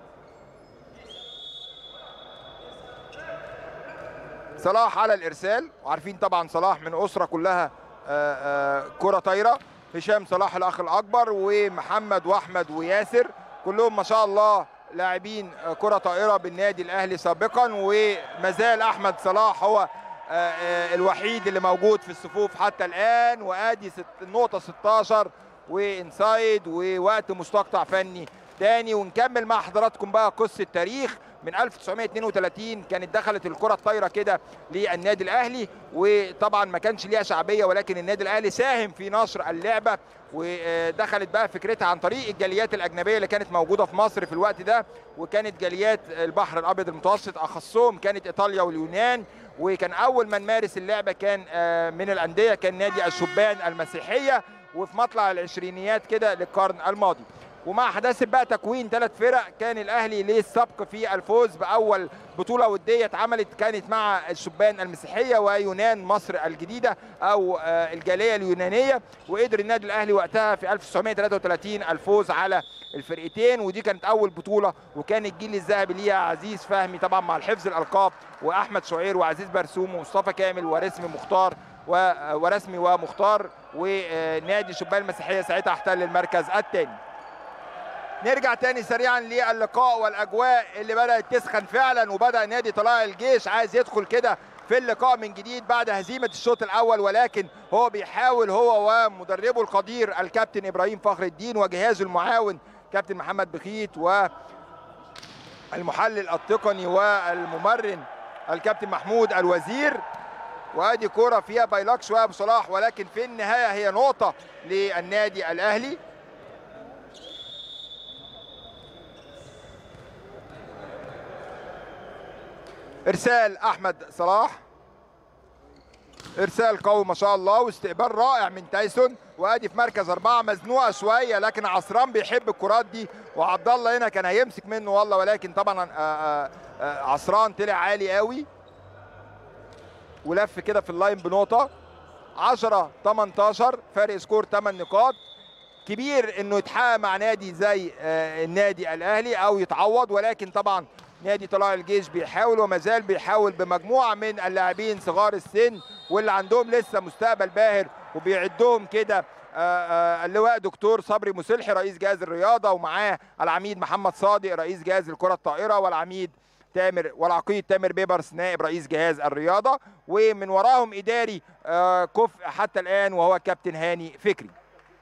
صلاح على الارسال وعارفين طبعا صلاح من اسره كلها آه، آه، كره طايره هشام صلاح الاخ الاكبر ومحمد واحمد وياسر كلهم ما شاء الله لاعبين آه، كره طائره بالنادي الاهلي سابقا ومازال احمد صلاح هو آه، آه، الوحيد اللي موجود في الصفوف حتى الان وادي ست- النقطه 16 وانسايد ووقت مستقطع فني تاني ونكمل مع حضراتكم بقى قصه تاريخ من 1932 كانت دخلت الكره الطايره كده للنادي الاهلي وطبعا ما كانش ليها شعبيه ولكن النادي الاهلي ساهم في نشر اللعبه ودخلت بقى فكرتها عن طريق الجاليات الاجنبيه اللي كانت موجوده في مصر في الوقت ده وكانت جاليات البحر الابيض المتوسط اخصهم كانت ايطاليا واليونان وكان اول من مارس اللعبه كان من الانديه كان نادي الشبان المسيحيه وفي مطلع العشرينيات كده للقرن الماضي ومع حداثه بقى تكوين ثلاث فرق كان الاهلي ليه السبق في الفوز باول بطوله وديه اتعملت كانت مع الشبان المسيحيه ويونان مصر الجديده او الجاليه اليونانيه وقدر النادي الاهلي وقتها في 1933 الفوز على الفرقتين ودي كانت اول بطوله وكان الجيل الذهبي ليها عزيز فهمي طبعا مع الحفظ الالقاب واحمد شعير وعزيز برسوم ومصطفى كامل ورسمي مختار ورسمي ومختار ونادي الشبان المسيحيه ساعتها احتل المركز الثاني نرجع تاني سريعا للقاء والاجواء اللي بدات تسخن فعلا وبدا نادي طلائع الجيش عايز يدخل كده في اللقاء من جديد بعد هزيمه الشوط الاول ولكن هو بيحاول هو ومدربه القدير الكابتن ابراهيم فخر الدين وجهازه المعاون كابتن محمد بخيت والمحلل التقني والممرن الكابتن محمود الوزير وادي كوره فيها بايلاك شويه ابو صلاح ولكن في النهايه هي نقطه للنادي الاهلي ارسال احمد صلاح ارسال قوي ما شاء الله واستقبال رائع من تايسون وادي في مركز اربعه مزنوقه شويه لكن عصران بيحب الكرات دي وعبد الله هنا كان هيمسك منه والله ولكن طبعا آآ آآ عصران طلع عالي قوي ولف كده في اللاين بنقطه 10 18 فرق سكور 8 نقاط كبير انه يتحقق مع نادي زي النادي الاهلي او يتعوض ولكن طبعا نادي طلائع الجيش بيحاول وما زال بيحاول بمجموعه من اللاعبين صغار السن واللي عندهم لسه مستقبل باهر وبيعدهم كده اللواء دكتور صبري مسلحي رئيس جهاز الرياضه ومعاه العميد محمد صادق رئيس جهاز الكره الطائره والعميد تامر والعقيد تامر بيبرس نائب رئيس جهاز الرياضه ومن وراهم اداري كفء حتى الان وهو كابتن هاني فكري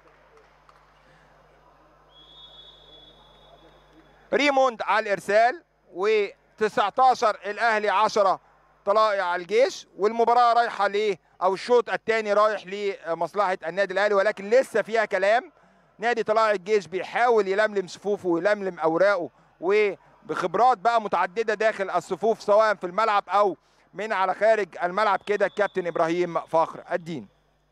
ريموند على الارسال و19 الاهلي 10 طلائع الجيش والمباراه رايحه ليه او الشوط الثاني رايح لمصلحه النادي الاهلي ولكن لسه فيها كلام نادي طلائع الجيش بيحاول يلملم صفوفه ويلملم اوراقه وبخبرات بقى متعدده داخل الصفوف سواء في الملعب او من على خارج الملعب كده الكابتن ابراهيم فخر الدين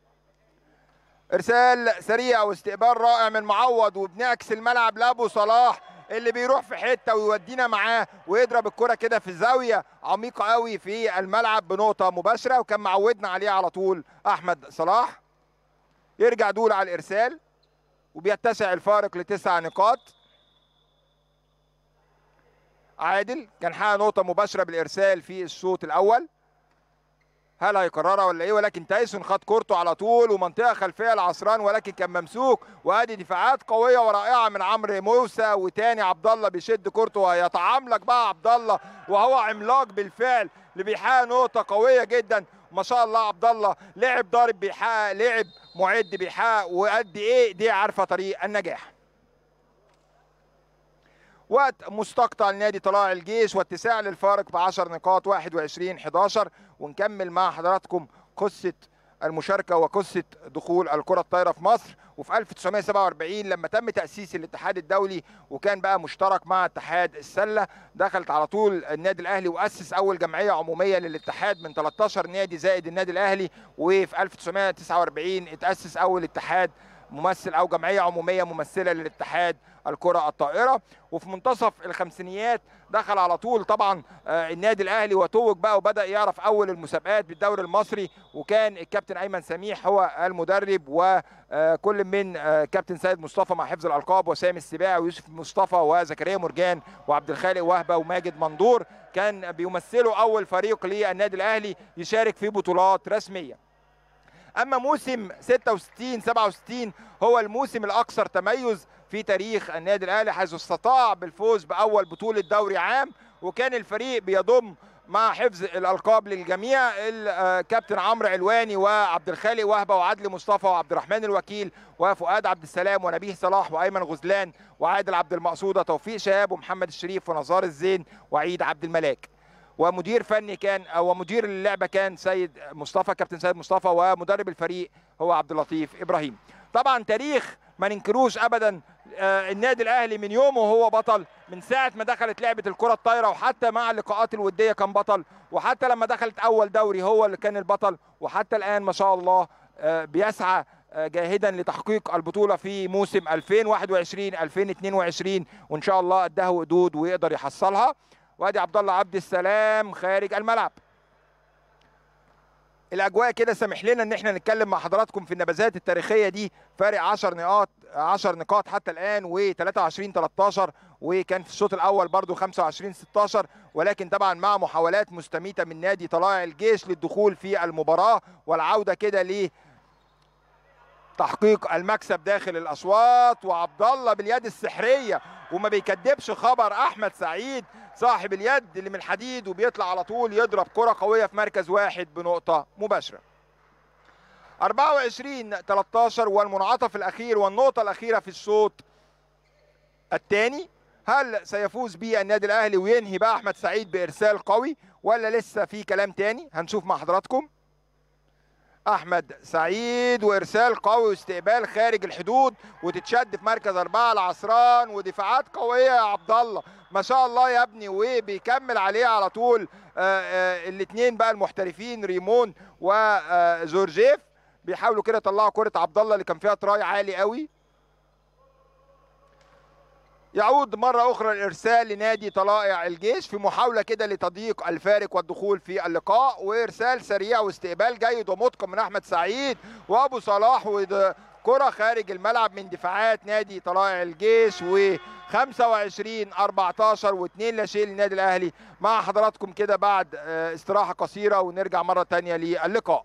ارسال سريع واستقبال رائع من معوض وبنعكس الملعب لابو صلاح اللي بيروح في حته ويودينا معاه ويضرب الكره كده في زاويه عميقه قوي في الملعب بنقطه مباشره وكان معودنا عليها على طول احمد صلاح يرجع دول على الارسال وبيتسع الفارق لتسع نقاط عادل كان حقق نقطه مباشره بالارسال في الشوط الاول هل هيكررها ولا ايه ولكن تايسون خد كورته على طول ومنطقه خلفيه لعصران ولكن كان ممسوك وادي دفاعات قويه ورائعه من عمرو موسى وتاني عبد الله بيشد كورته وهيتعاملك بقى عبد الله وهو عملاق بالفعل اللي بيحقق نقطه قويه جدا ما شاء الله عبد الله لعب ضارب بيحقق لعب معد بيحقق وقد ايه دي عارفه طريق النجاح وقت مستقطع لنادي طلائع الجيش واتساع للفارق ب 10 نقاط 21 11 ونكمل مع حضراتكم قصه المشاركه وقصه دخول الكره الطايره في مصر وفي 1947 لما تم تاسيس الاتحاد الدولي وكان بقى مشترك مع اتحاد السله دخلت على طول النادي الاهلي واسس اول جمعيه عموميه للاتحاد من 13 نادي زائد النادي الاهلي وفي 1949 اتاسس اول اتحاد ممثل او جمعيه عموميه ممثله للاتحاد الكره الطائره وفي منتصف الخمسينيات دخل على طول طبعا النادي الاهلي وتوج بقى وبدا يعرف اول المسابقات بالدوري المصري وكان الكابتن ايمن سميح هو المدرب وكل من كابتن سيد مصطفى مع حفظ الالقاب وسامي السباعي ويوسف مصطفى وزكريا مرجان وعبد الخالق وهبه وماجد مندور كان بيمثلوا اول فريق للنادي الاهلي يشارك في بطولات رسميه اما موسم 66 67 هو الموسم الاكثر تميز في تاريخ النادي الاهلي حيث استطاع بالفوز باول بطوله دوري عام وكان الفريق بيضم مع حفظ الالقاب للجميع الكابتن عمرو علواني وعبد الخالق وهبه وعدلي مصطفى وعبد الرحمن الوكيل وفؤاد عبد السلام ونبيه صلاح وايمن غزلان وعادل عبد المقصوده توفيق شهاب ومحمد الشريف ونزار الزين وعيد عبد الملاك ومدير فني كان او مدير اللعبه كان سيد مصطفى كابتن سيد مصطفى ومدرب الفريق هو عبد اللطيف ابراهيم طبعا تاريخ ما ننكروش ابدا آه، النادي الاهلي من يومه وهو بطل من ساعه ما دخلت لعبه الكره الطايره وحتى مع اللقاءات الوديه كان بطل وحتى لما دخلت اول دوري هو اللي كان البطل وحتى الان ما شاء الله آه، بيسعى آه، جاهدا لتحقيق البطوله في موسم 2021 2022 وان شاء الله قدها وقدود ويقدر يحصلها وادي عبد الله عبد السلام خارج الملعب الاجواء كده سامح لنا ان احنا نتكلم مع حضراتكم في النبذات التاريخيه دي فارق 10 نقاط 10 نقاط حتى الان و23 13 وكان في الشوط الاول برضو 25 16 ولكن طبعا مع محاولات مستميته من نادي طلائع الجيش للدخول في المباراه والعوده كده ل تحقيق المكسب داخل الاصوات وعبد الله باليد السحريه وما بيكدبش خبر احمد سعيد صاحب اليد اللي من الحديد وبيطلع على طول يضرب كره قويه في مركز واحد بنقطه مباشره 24 13 والمنعطف الاخير والنقطه الاخيره في الشوط الثاني هل سيفوز به النادي الاهلي وينهي بقى احمد سعيد بارسال قوي ولا لسه في كلام تاني هنشوف مع حضراتكم احمد سعيد وارسال قوي واستقبال خارج الحدود وتتشد في مركز اربعه العصران ودفاعات قويه يا عبد الله ما شاء الله يا ابني وبيكمل عليه على طول الاثنين بقى المحترفين ريمون وزورجيف بيحاولوا كده يطلعوا كره عبد الله اللي كان فيها تراي عالي قوي يعود مرة أخرى الإرسال لنادي طلائع الجيش في محاولة كده لتضييق الفارق والدخول في اللقاء وإرسال سريع واستقبال جيد ومتقن من أحمد سعيد وأبو صلاح وكرة خارج الملعب من دفاعات نادي طلائع الجيش و 25 14 و2 لا شيء للنادي الأهلي مع حضراتكم كده بعد استراحة قصيرة ونرجع مرة تانية للقاء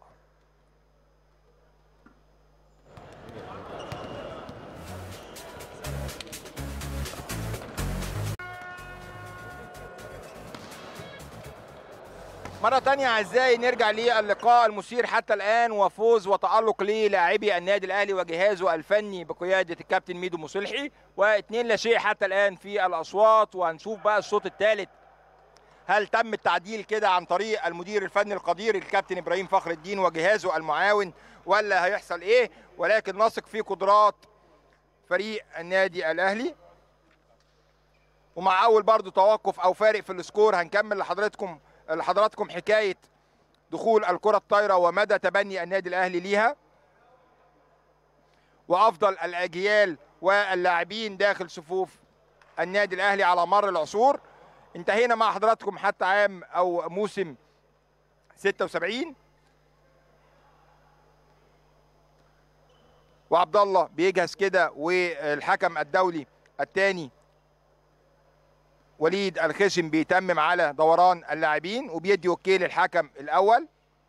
مرة تانية أعزائي نرجع للقاء المثير حتى الآن وفوز وتألق للاعبي النادي الأهلي وجهازه الفني بقيادة الكابتن ميدو مصلحي واثنين لا شيء حتى الآن في الأصوات وهنشوف بقى الشوط الثالث هل تم التعديل كده عن طريق المدير الفني القدير الكابتن إبراهيم فخر الدين وجهازه المعاون ولا هيحصل إيه ولكن نثق في قدرات فريق النادي الأهلي ومع أول برضو توقف أو فارق في السكور هنكمل لحضراتكم لحضراتكم حكايه دخول الكره الطايره ومدى تبني النادي الاهلي ليها وافضل الاجيال واللاعبين داخل صفوف النادي الاهلي على مر العصور انتهينا مع حضراتكم حتى عام او موسم 76 وعبد الله بيجهز كده والحكم الدولي الثاني وليد الخشم بيتمم على دوران اللاعبين وبيدي اوكي للحكم الاول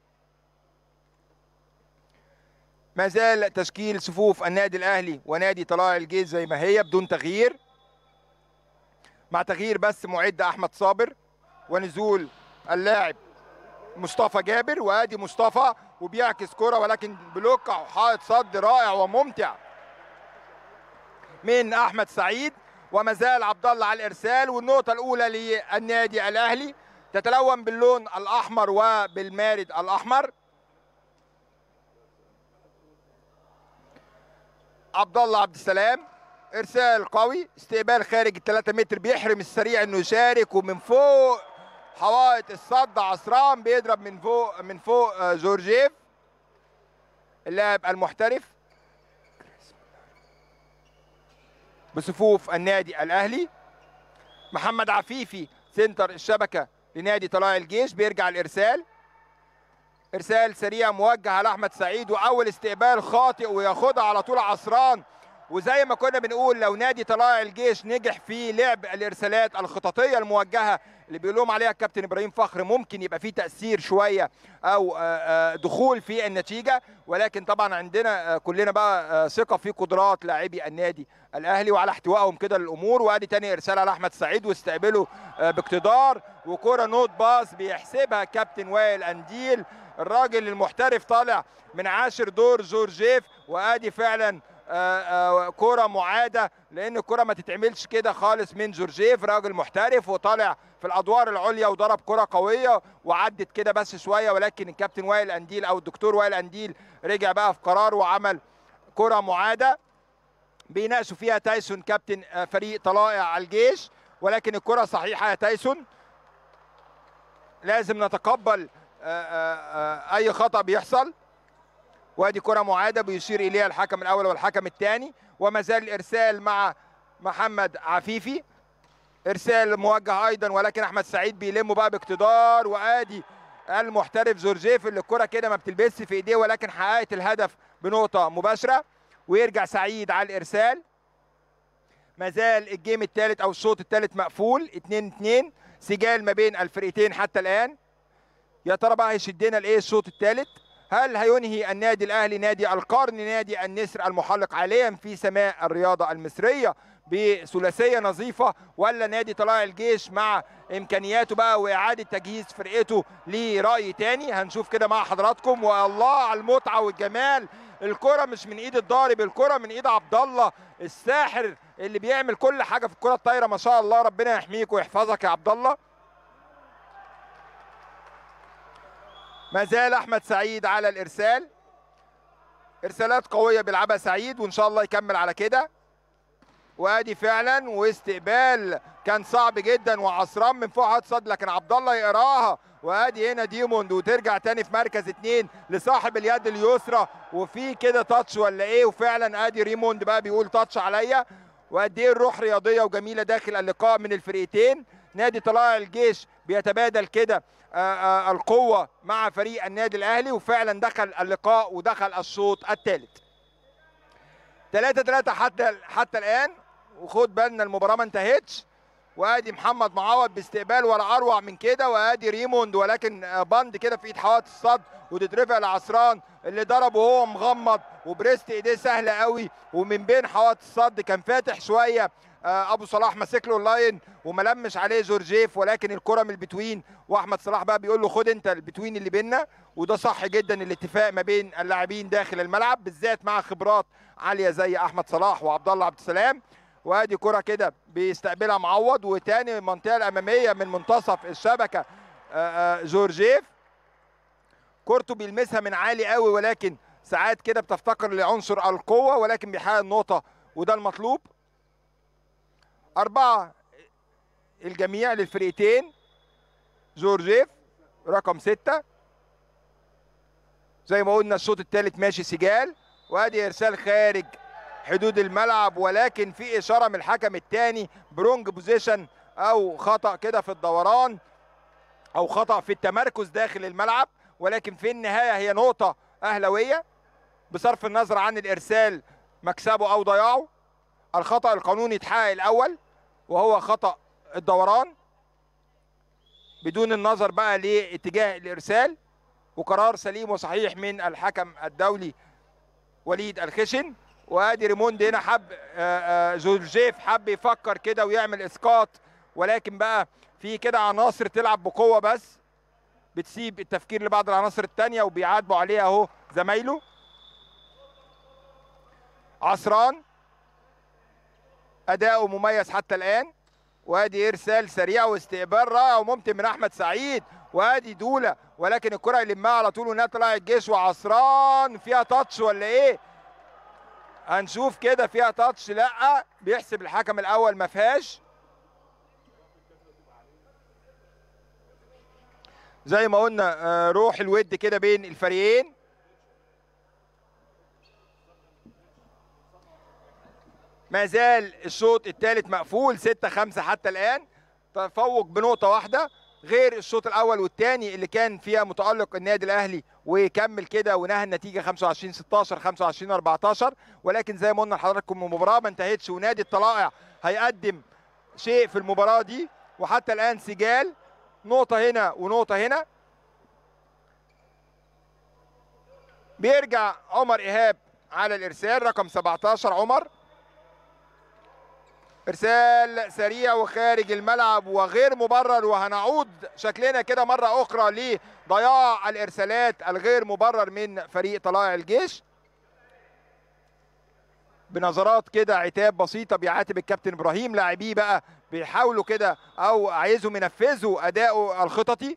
ما زال تشكيل صفوف النادي الاهلي ونادي طلائع الجيش زي ما هي بدون تغيير مع تغيير بس معد احمد صابر ونزول اللاعب مصطفى جابر وادي مصطفى وبيعكس كره ولكن بلوك حائط صد رائع وممتع من احمد سعيد وما زال عبد الله على الارسال والنقطه الاولى للنادي الاهلي تتلون باللون الاحمر وبالمارد الاحمر عبد الله عبد السلام ارسال قوي استقبال خارج ال 3 متر بيحرم السريع انه يشارك ومن فوق حوائط الصد عصران بيضرب من فوق من فوق زورجيف اللاعب المحترف بصفوف النادي الاهلي محمد عفيفي سنتر الشبكه لنادي طلائع الجيش بيرجع الارسال ارسال سريع موجه على احمد سعيد واول استقبال خاطئ وياخدها على طول عصران وزي ما كنا بنقول لو نادي طلائع الجيش نجح في لعب الارسالات الخططيه الموجهه اللي بيقول لهم عليها الكابتن ابراهيم فخر ممكن يبقى فيه تاثير شويه او آه، آه، دخول في النتيجه ولكن طبعا عندنا آه، كلنا بقى آه، ثقه في قدرات لاعبي النادي الاهلي وعلى احتوائهم كده للامور وادي تاني ارسال على احمد سعيد واستقبله آه، باقتدار وكره نوت باص بيحسبها كابتن وائل انديل الراجل المحترف طالع من عاشر دور زورجيف وادي فعلا آه، آه، كرة معادة لأن الكرة ما تتعملش كده خالص من جورجيف راجل محترف وطالع في الأدوار العليا وضرب كرة قوية وعدت كده بس شوية ولكن الكابتن وائل أنديل أو الدكتور وائل أنديل رجع بقى في قرار وعمل كرة معادة بيناقشوا فيها تايسون كابتن آه، فريق طلائع الجيش ولكن الكرة صحيحة يا تايسون لازم نتقبل آه، آه، آه، أي خطأ بيحصل وادي كرة معادة بيشير إليها الحكم الأول والحكم الثاني وما زال الإرسال مع محمد عفيفي إرسال موجه أيضا ولكن أحمد سعيد بيلمه بقى باقتدار وادي المحترف زورجيف اللي الكرة كده ما بتلبسش في إيديه ولكن حققت الهدف بنقطة مباشرة ويرجع سعيد على الإرسال ما زال الجيم الثالث أو الشوط الثالث مقفول 2 2 سجال ما بين الفرقتين حتى الآن يا ترى بقى هيشدنا لايه الشوط الثالث هل هينهي النادي الاهلي نادي القرن نادي النسر المحلق حاليا في سماء الرياضه المصريه بثلاثيه نظيفه ولا نادي طلائع الجيش مع امكانياته بقى واعاده تجهيز فرقته لراي تاني هنشوف كده مع حضراتكم والله على المتعه والجمال الكره مش من ايد الضارب الكره من ايد عبد الله الساحر اللي بيعمل كل حاجه في الكره الطايره ما شاء الله ربنا يحميك ويحفظك يا عبد الله ما زال احمد سعيد على الارسال ارسالات قويه بيلعبها سعيد وان شاء الله يكمل على كده وادي فعلا واستقبال كان صعب جدا وعصران من فوق حاطط صد لكن عبد الله يقراها وادي هنا ديموند وترجع تاني في مركز اتنين لصاحب اليد اليسرى وفي كده تاتش ولا ايه وفعلا ادي ريموند بقى بيقول تاتش عليا وقد ايه الروح رياضيه وجميله داخل اللقاء من الفريقين نادي طلائع الجيش بيتبادل كده آه، آه، القوه مع فريق النادي الاهلي وفعلا دخل اللقاء ودخل الشوط الثالث 3 3 حتى حتى الان وخد بالنا المباراه ما انتهتش وادي محمد معوض باستقبال ولا اروع من كده وادي ريموند ولكن آه، بند كده في ايد حوات الصد وتترفع لعصران اللي ضربه وهو مغمض وبريست ايديه سهله قوي ومن بين حوات الصد كان فاتح شويه آه، ابو صلاح ماسك له اللاين وملمش عليه جورجيف ولكن الكره من البتوين واحمد صلاح بقى بيقول له خد انت البتوين اللي بيننا وده صح جدا الاتفاق ما بين اللاعبين داخل الملعب بالذات مع خبرات عاليه زي احمد صلاح وعبد الله عبد السلام وادي كره كده بيستقبلها معوض وتاني المنطقه الاماميه من منتصف الشبكه آه، آه، جورجيف كورته بيلمسها من عالي قوي ولكن ساعات كده بتفتقر لعنصر القوه ولكن بيحقق النقطه وده المطلوب أربعة الجميع للفريقين جورجيف رقم ستة زي ما قلنا الشوط الثالث ماشي سجال وادي ارسال خارج حدود الملعب ولكن في اشاره من الحكم الثاني برونج بوزيشن او خطا كده في الدوران او خطا في التمركز داخل الملعب ولكن في النهايه هي نقطه اهلاويه بصرف النظر عن الارسال مكسبه او ضياعه الخطا القانوني اتحقق الاول وهو خطا الدوران بدون النظر بقى لاتجاه الارسال وقرار سليم وصحيح من الحكم الدولي وليد الخشن وادي ريموند هنا حب آه، آه، جورجيف حب يفكر كده ويعمل اسقاط ولكن بقى في كده عناصر تلعب بقوه بس بتسيب التفكير لبعض العناصر التانية وبيعاتبوا عليها اهو زمايله عصران اداؤه مميز حتى الان وادي ارسال سريع واستقبال رائع وممتع من احمد سعيد وادي دوله ولكن الكره يلمها على طول وانها طلع الجيش وعصران فيها تاتش ولا ايه هنشوف كده فيها تاتش لا بيحسب الحكم الاول ما فيهاش زي ما قلنا آه، روح الود كده بين الفريقين ما زال الشوط الثالث مقفول 6 5 حتى الان تفوق بنقطه واحده غير الشوط الاول والثاني اللي كان فيها متالق النادي الاهلي وكمل كده ونهى النتيجه 25 16 25 14 ولكن زي ما قلنا لحضراتكم المباراه ما انتهتش ونادي الطلائع هيقدم شيء في المباراه دي وحتى الان سجال نقطه هنا ونقطه هنا بيرجع عمر ايهاب على الارسال رقم 17 عمر ارسال سريع وخارج الملعب وغير مبرر وهنعود شكلنا كده مره اخرى لضياع الارسالات الغير مبرر من فريق طلائع الجيش بنظرات كده عتاب بسيطه بيعاتب الكابتن ابراهيم لاعبيه بقى بيحاولوا كده او عايزهم ينفذوا اداؤه الخططي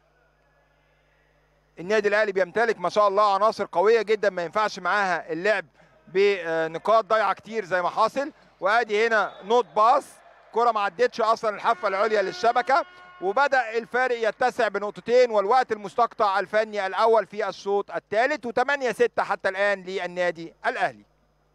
النادي الاهلي بيمتلك ما شاء الله عناصر قويه جدا ما ينفعش معاها اللعب بنقاط ضايعه كتير زي ما حاصل وادي هنا نوت باص كره ما عدتش اصلا الحافه العليا للشبكه وبدا الفارق يتسع بنقطتين والوقت المستقطع الفني الاول في الشوط الثالث و8 6 حتى الان للنادي الاهلي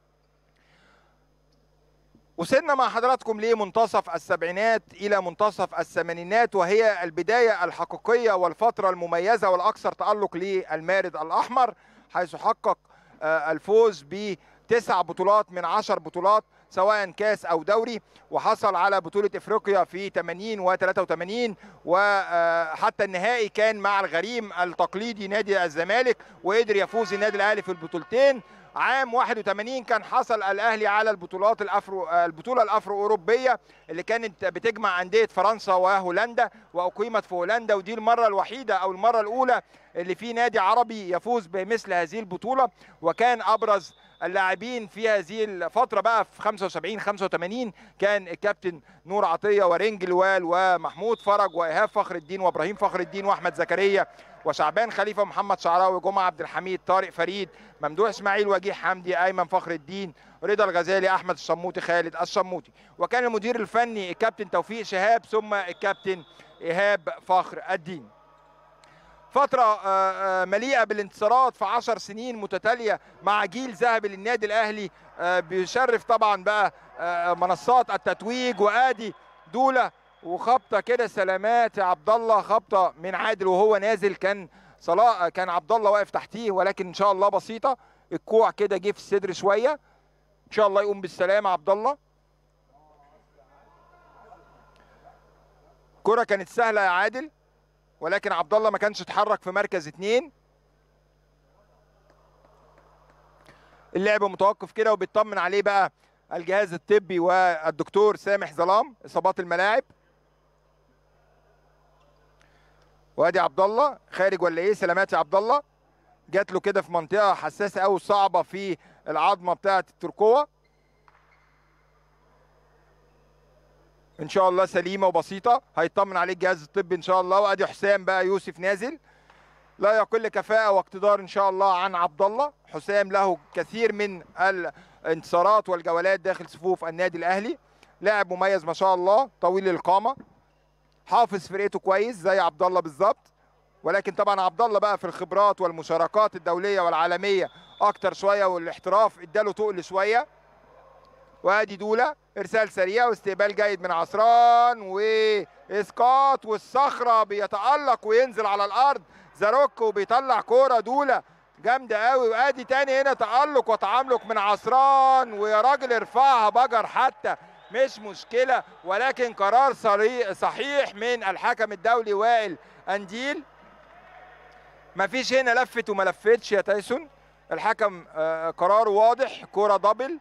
وصلنا مع حضراتكم لمنتصف السبعينات الى منتصف الثمانينات وهي البدايه الحقيقيه والفتره المميزه والاكثر تالق للمارد الاحمر حيث حقق الفوز بتسع بطولات من عشر بطولات سواء كاس او دوري وحصل على بطوله افريقيا في 80 و83 وحتى النهائي كان مع الغريم التقليدي نادي الزمالك وقدر يفوز النادي الاهلي في البطولتين عام 81 كان حصل الاهلي على البطولات الافرو البطوله الافرو اوروبيه اللي كانت بتجمع انديه فرنسا وهولندا واقيمت في هولندا ودي المره الوحيده او المره الاولى اللي في نادي عربي يفوز بمثل هذه البطوله وكان ابرز اللاعبين في هذه الفتره بقى في 75 85 كان الكابتن نور عطيه ورينج لوال ومحمود فرج وايهاب فخر الدين وابراهيم فخر الدين واحمد زكريا وشعبان خليفه محمد شعراوي جمعه عبد الحميد طارق فريد ممدوح اسماعيل وجيه حمدي ايمن فخر الدين رضا الغزالي احمد الشموطي خالد الشموطي وكان المدير الفني الكابتن توفيق شهاب ثم الكابتن ايهاب فخر الدين فترة مليئة بالانتصارات في عشر سنين متتالية مع جيل ذهبي للنادي الأهلي بيشرف طبعا بقى منصات التتويج وآدي دولة وخبطة كده سلامات يا عبد الله خبطة من عادل وهو نازل كان صلاح كان عبد الله واقف تحتيه ولكن إن شاء الله بسيطة الكوع كده جه في الصدر شوية إن شاء الله يقوم بالسلامة عبد الله كرة كانت سهلة يا عادل ولكن عبد الله ما كانش اتحرك في مركز اتنين اللعب متوقف كده وبيطمن عليه بقى الجهاز الطبي والدكتور سامح ظلام اصابات الملاعب وادي عبد الله خارج ولا ايه سلامات يا عبد الله جات له كده في منطقه حساسه قوي صعبه في العظمه بتاعه التركوه ان شاء الله سليمه وبسيطه هيطمن عليه الجهاز الطبي ان شاء الله وادي حسام بقى يوسف نازل لا يقل كفاءه واقتدار ان شاء الله عن عبد الله حسام له كثير من الانتصارات والجولات داخل صفوف النادي الاهلي لاعب مميز ما شاء الله طويل القامه حافظ فرقته كويس زي عبد الله بالظبط ولكن طبعا عبد الله بقى في الخبرات والمشاركات الدوليه والعالميه اكتر شويه والاحتراف اداله تقل شويه وادي دوله ارسال سريع واستقبال جيد من عصران واسقاط والصخره بيتالق وينزل على الارض زاروك وبيطلع كوره دوله جامده قوي وادي تاني هنا تالق وتعاملق من عصران ويا راجل ارفعها بجر حتى مش مشكله ولكن قرار صحيح من الحكم الدولي وائل انديل مفيش هنا لفت وما لفتش يا تايسون الحكم قراره واضح كوره دبل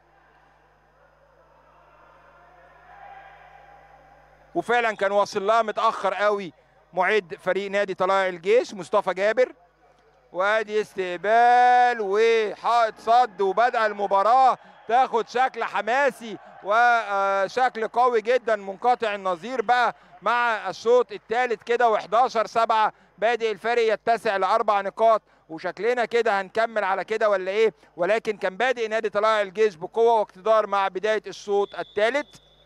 وفعلا كان واصل لها متاخر قوي معد فريق نادي طلائع الجيش مصطفى جابر وادي استقبال وحائط صد وبدأ المباراة تاخد شكل حماسي وشكل قوي جدا منقطع النظير بقى مع الشوط الثالث كده و11 7 بادئ الفرق يتسع لاربع نقاط وشكلنا كده هنكمل على كده ولا ايه ولكن كان بادئ نادي طلائع الجيش بقوه واقتدار مع بدايه الشوط الثالث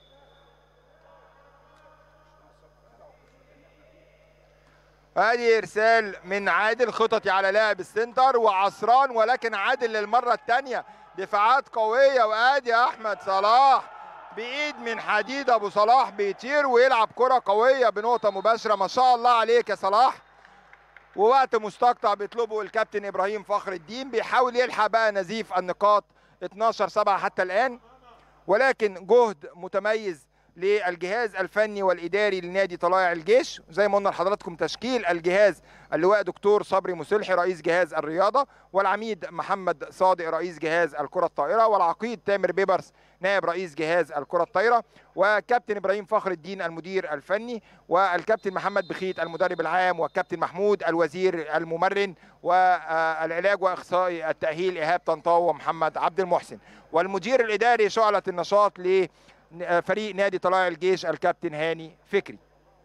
ادي ارسال من عادل خططي على لاعب السنتر وعصران ولكن عادل للمره الثانيه دفاعات قويه وادي احمد صلاح بايد من حديد ابو صلاح بيطير ويلعب كره قويه بنقطه مباشره ما شاء الله عليك يا صلاح ووقت مستقطع بيطلبه الكابتن ابراهيم فخر الدين بيحاول يلحق بقى نزيف النقاط 12 7 حتى الان ولكن جهد متميز للجهاز الفني والاداري لنادي طلائع الجيش زي ما قلنا لحضراتكم تشكيل الجهاز اللواء دكتور صبري مسلحي رئيس جهاز الرياضه والعميد محمد صادق رئيس جهاز الكره الطائره والعقيد تامر بيبرس نائب رئيس جهاز الكره الطايره وكابتن ابراهيم فخر الدين المدير الفني والكابتن محمد بخيت المدرب العام والكابتن محمود الوزير الممرن والعلاج واخصائي التاهيل ايهاب طنطاوي ومحمد عبد المحسن والمدير الاداري شعله النشاط لفريق نادي طلائع الجيش الكابتن هاني فكري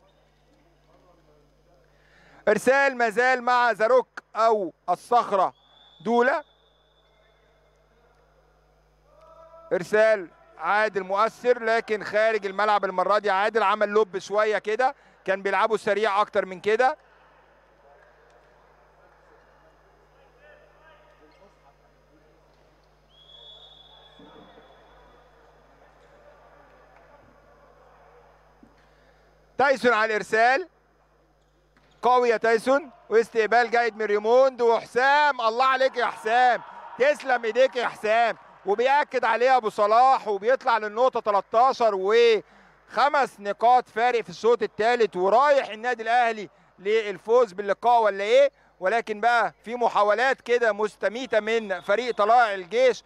ارسال مازال مع زاروك او الصخره دوله ارسال عادل مؤثر لكن خارج الملعب المره دي عادل عمل لوب شويه كده كان بيلعبوا سريع اكتر من كده تايسون على الارسال قوي يا تايسون واستقبال جيد من ريموند وحسام الله عليك يا حسام تسلم ايديك يا حسام وبيأكد عليها ابو صلاح وبيطلع للنقطه 13 وخمس نقاط فارق في الشوط الثالث ورايح النادي الاهلي للفوز باللقاء ولا ايه ولكن بقى في محاولات كده مستميتة من فريق طلائع الجيش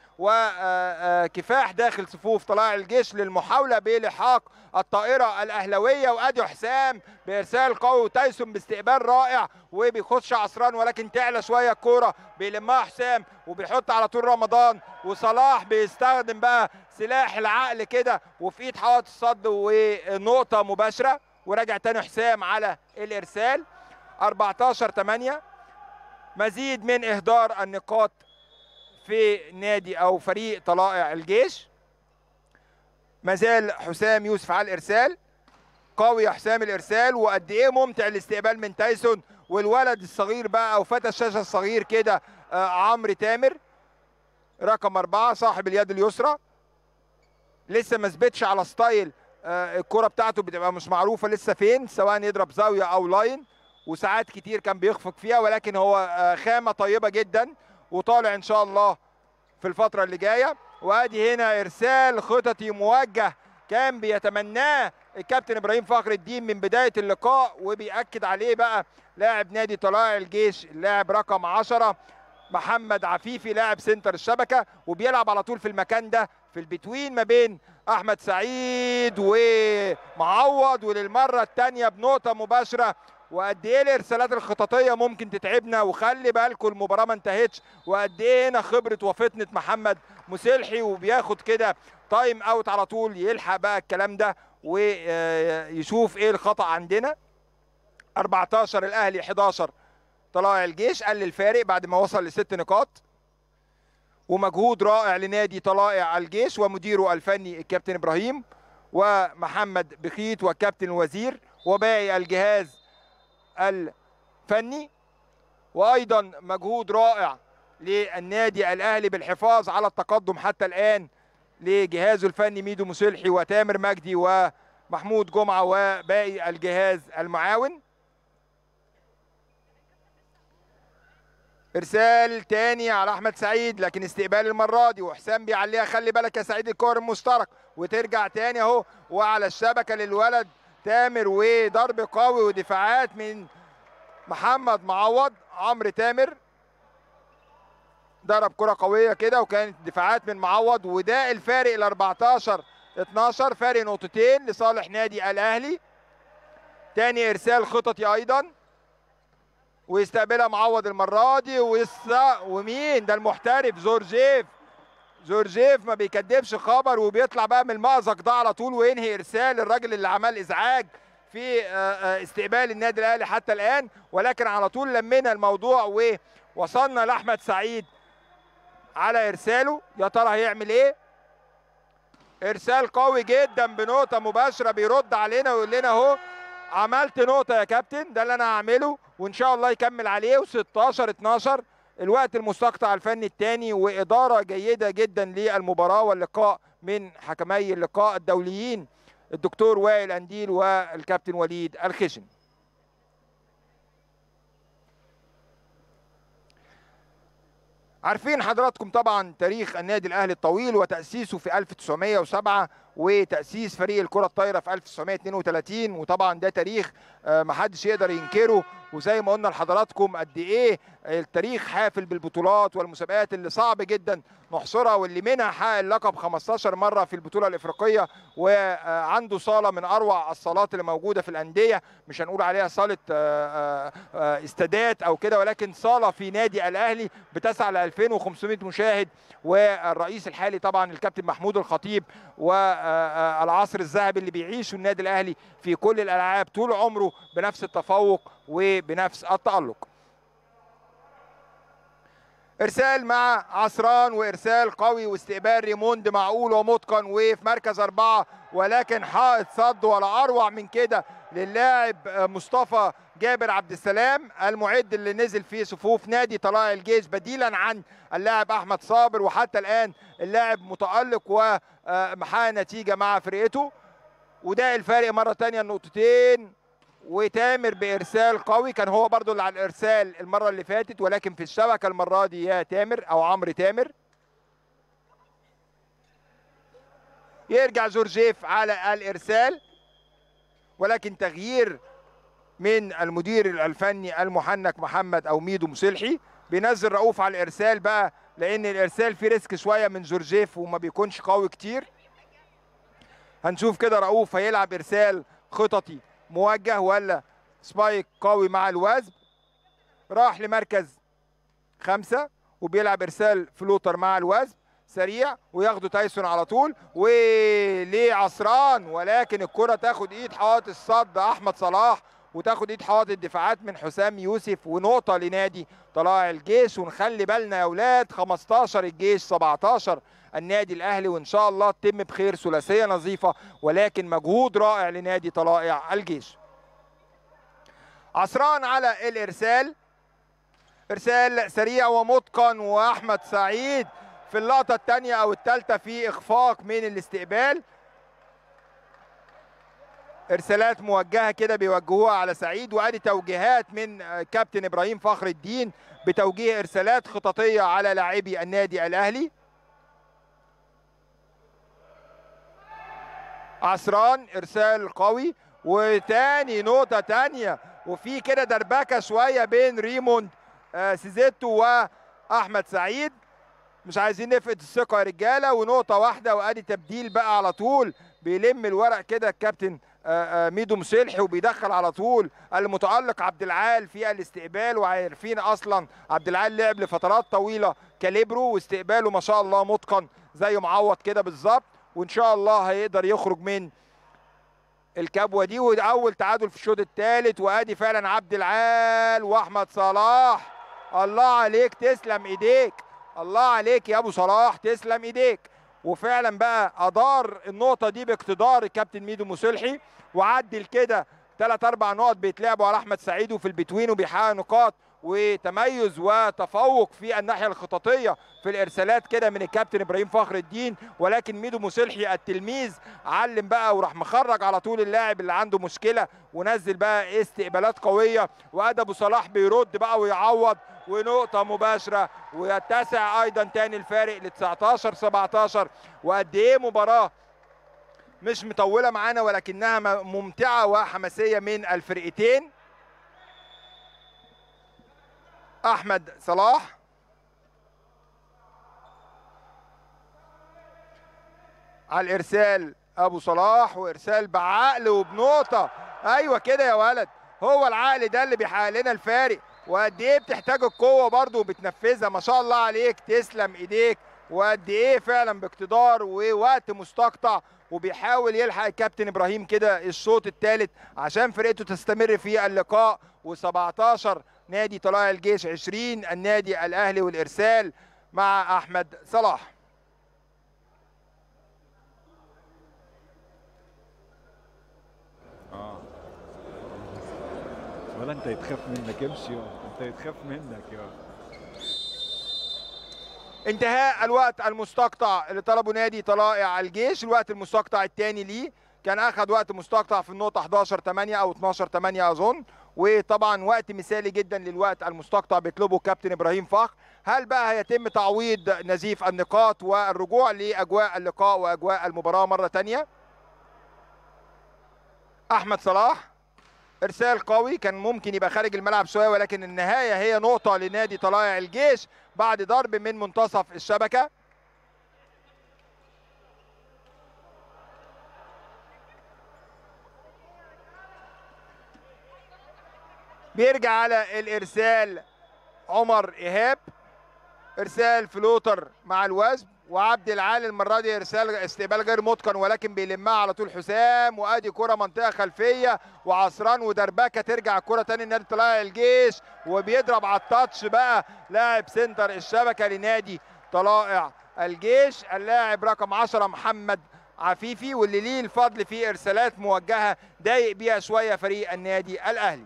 وكفاح داخل صفوف طلائع الجيش للمحاولة بلحاق الطائرة الأهلوية وأدي حسام بإرسال قوي وتايسون باستقبال رائع وبيخش عصران ولكن تعلى شوية الكورة بيلمها حسام وبيحط على طول رمضان وصلاح بيستخدم بقى سلاح العقل كده وفي ايد حوائط الصد ونقطة مباشرة وراجع تاني حسام على الإرسال 14 8 مزيد من اهدار النقاط في نادي او فريق طلائع الجيش مازال حسام يوسف على الارسال قوي يا حسام الارسال وقد ايه ممتع الاستقبال من تايسون والولد الصغير بقى او فتى الشاشه الصغير كده آه عمرو تامر رقم أربعة صاحب اليد اليسرى لسه ما ثبتش على ستايل آه الكرة بتاعته بتبقى مش معروفة لسه فين سواء يضرب زاوية أو لاين وساعات كتير كان بيخفق فيها ولكن هو خامه طيبه جدا وطالع ان شاء الله في الفتره اللي جايه وادي هنا ارسال خططي موجه كان بيتمناه الكابتن ابراهيم فخر الدين من بدايه اللقاء وبياكد عليه بقى لاعب نادي طلائع الجيش اللاعب رقم 10 محمد عفيفي لاعب سنتر الشبكه وبيلعب على طول في المكان ده في البتوين ما بين احمد سعيد ومعوض وللمره الثانيه بنقطه مباشره وقد ايه الارسالات الخططيه ممكن تتعبنا وخلي بالكم المباراه ما انتهتش وقد ايه هنا خبره وفطنه محمد مسلحي وبياخد كده تايم اوت على طول يلحق بقى الكلام ده ويشوف ايه الخطا عندنا 14 الاهلي 11 طلائع الجيش قل الفارق بعد ما وصل لست نقاط ومجهود رائع لنادي طلائع الجيش ومديره الفني الكابتن ابراهيم ومحمد بخيت والكابتن الوزير وباقي الجهاز الفني وايضا مجهود رائع للنادي الاهلي بالحفاظ على التقدم حتى الان لجهازه الفني ميدو مسلحي وتامر مجدي ومحمود جمعه وباقي الجهاز المعاون ارسال تاني على احمد سعيد لكن استقبال المره دي وحسام بيعليها خلي بالك يا سعيد الكور المشترك وترجع تاني اهو وعلى الشبكه للولد تامر وضرب قوي ودفاعات من محمد معوض عمرو تامر ضرب كره قويه كده وكانت دفاعات من معوض وده الفارق ال 14 12 فارق نقطتين لصالح نادي الاهلي تاني ارسال خططي ايضا ويستقبلها معوض المره دي ويسا ومين ده المحترف زورجيف زورجيف ما بيكدبش خبر وبيطلع بقى من المأزق ده على طول وينهي ارسال الراجل اللي عمل ازعاج في استقبال النادي الاهلي حتى الان ولكن على طول لمينا الموضوع ووصلنا لاحمد سعيد على ارساله يا ترى هيعمل ايه ارسال قوي جدا بنقطه مباشره بيرد علينا ويقول لنا اهو عملت نقطه يا كابتن ده اللي انا هعمله وان شاء الله يكمل عليه و16 12 الوقت المستقطع الفني الثاني واداره جيده جدا للمباراه واللقاء من حكمي اللقاء الدوليين الدكتور وائل انديل والكابتن وليد الخشن عارفين حضراتكم طبعا تاريخ النادي الاهلي الطويل وتاسيسه في 1907 وتاسيس فريق الكره الطايره في 1932 وطبعا ده تاريخ آه، محدش يقدر ينكره وزي ما قلنا لحضراتكم قد ايه التاريخ حافل بالبطولات والمسابقات اللي صعب جدا نحصرها واللي منها حقق اللقب 15 مره في البطوله الافريقيه وعنده صاله من اروع الصالات اللي موجوده في الانديه مش هنقول عليها صاله آه، آه، آه، استادات او كده ولكن صاله في نادي الاهلي بتسعى ل 2500 مشاهد والرئيس الحالي طبعا الكابتن محمود الخطيب والعصر الذهبي اللي بيعيشه النادي الاهلي في كل الالعاب طول عمره بنفس التفوق وبنفس التالق ارسال مع عصران وارسال قوي واستقبال ريموند معقول ومتقن وفي مركز اربعه ولكن حائط صد ولا اروع من كده للاعب مصطفى جابر عبد السلام المعد اللي نزل في صفوف نادي طلائع الجيش بديلا عن اللاعب احمد صابر وحتى الان اللاعب متالق ومحقق نتيجه مع فرقته وده الفارق مره ثانيه النقطتين وتامر بارسال قوي كان هو برضو اللي على الارسال المره اللي فاتت ولكن في الشبكه المره دي يا تامر او عمرو تامر يرجع جورجيف على الارسال ولكن تغيير من المدير الفني المحنك محمد او ميدو مصلحي بينزل رؤوف على الارسال بقى لان الارسال فيه ريسك شويه من جورجيف وما بيكونش قوي كتير هنشوف كده رؤوف هيلعب ارسال خططي موجه ولا سبايك قوي مع الوزن راح لمركز خمسة وبيلعب ارسال فلوتر مع الوزن سريع وياخده تايسون على طول وليه عصران ولكن الكرة تاخد ايد حائط الصد احمد صلاح وتاخد ايد حائط الدفاعات من حسام يوسف ونقطة لنادي طلائع الجيش ونخلي بالنا يا اولاد 15 الجيش 17 النادي الاهلي وان شاء الله تتم بخير ثلاثيه نظيفه ولكن مجهود رائع لنادي طلائع الجيش عصران على الارسال ارسال سريع ومتقن واحمد سعيد في اللقطه الثانيه او الثالثه في اخفاق من الاستقبال ارسالات موجهه كده بيوجهوها على سعيد وادي توجيهات من كابتن ابراهيم فخر الدين بتوجيه ارسالات خططيه على لاعبي النادي الاهلي عصران ارسال قوي وتاني نقطه تانية وفي كده دربكه شويه بين ريموند آه سيزيتو واحمد سعيد مش عايزين نفقد الثقه يا رجاله ونقطه واحده وادي تبديل بقى على طول بيلم الورق كده الكابتن آه آه ميدو مسلحي وبيدخل على طول المتالق عبد العال في الاستقبال وعارفين اصلا عبد العال لعب لفترات طويله كاليبرو واستقباله ما شاء الله متقن زي معوض كده بالظبط وان شاء الله هيقدر يخرج من الكبوه دي واول تعادل في الشوط الثالث وادي فعلا عبد العال واحمد صلاح الله عليك تسلم ايديك الله عليك يا ابو صلاح تسلم ايديك وفعلا بقى ادار النقطه دي باقتدار الكابتن ميدو مسلحي وعدل كده ثلاث اربع نقط بيتلعبوا على احمد سعيد وفي البتوين وبيحقق نقاط وتميز وتفوق في الناحيه الخططيه في الارسالات كده من الكابتن ابراهيم فخر الدين ولكن ميدو مسلحي التلميذ علم بقى وراح مخرج على طول اللاعب اللي عنده مشكله ونزل بقى استقبالات قويه وادى ابو صلاح بيرد بقى ويعوض ونقطه مباشره ويتسع ايضا تاني الفارق ل 19 17 وقد ايه مباراه مش مطوله معانا ولكنها ممتعه وحماسيه من الفرقتين احمد صلاح على الارسال ابو صلاح وارسال بعقل وبنقطه ايوه كده يا ولد هو العقل ده اللي بيحقق لنا الفارق وقد ايه بتحتاج القوه برضه وبتنفذها ما شاء الله عليك تسلم ايديك وقد ايه فعلا باقتدار ووقت مستقطع وبيحاول يلحق الكابتن ابراهيم كده الشوط الثالث عشان فرقته تستمر في اللقاء و17 نادي طلائع الجيش 20 النادي الاهلي والارسال مع احمد صلاح اه ولا انت يتخاف منك امشي يا انت يتخاف منك يا انتهاء الوقت المستقطع اللي طلبه نادي طلائع الجيش الوقت المستقطع الثاني ليه كان اخذ وقت مستقطع في النقطه 11 8 او 12 8 اظن وطبعا وقت مثالي جدا للوقت المستقطع بيطلبه كابتن ابراهيم فخر هل بقى هيتم تعويض نزيف النقاط والرجوع لاجواء اللقاء واجواء المباراه مره تانية احمد صلاح ارسال قوي كان ممكن يبقى خارج الملعب شويه ولكن النهايه هي نقطه لنادي طلائع الجيش بعد ضرب من منتصف الشبكه بيرجع على الارسال عمر ايهاب ارسال فلوتر مع الوزن وعبد العالي المره دي ارسال استقبال غير متقن ولكن بيلمها على طول حسام وادي كره منطقه خلفيه وعصران ودربكه ترجع الكره تاني لنادي طلائع الجيش وبيضرب على التاتش بقى لاعب سنتر الشبكه لنادي طلائع الجيش اللاعب رقم 10 محمد عفيفي واللي ليه الفضل في ارسالات موجهه ضايق بيها شويه فريق النادي الاهلي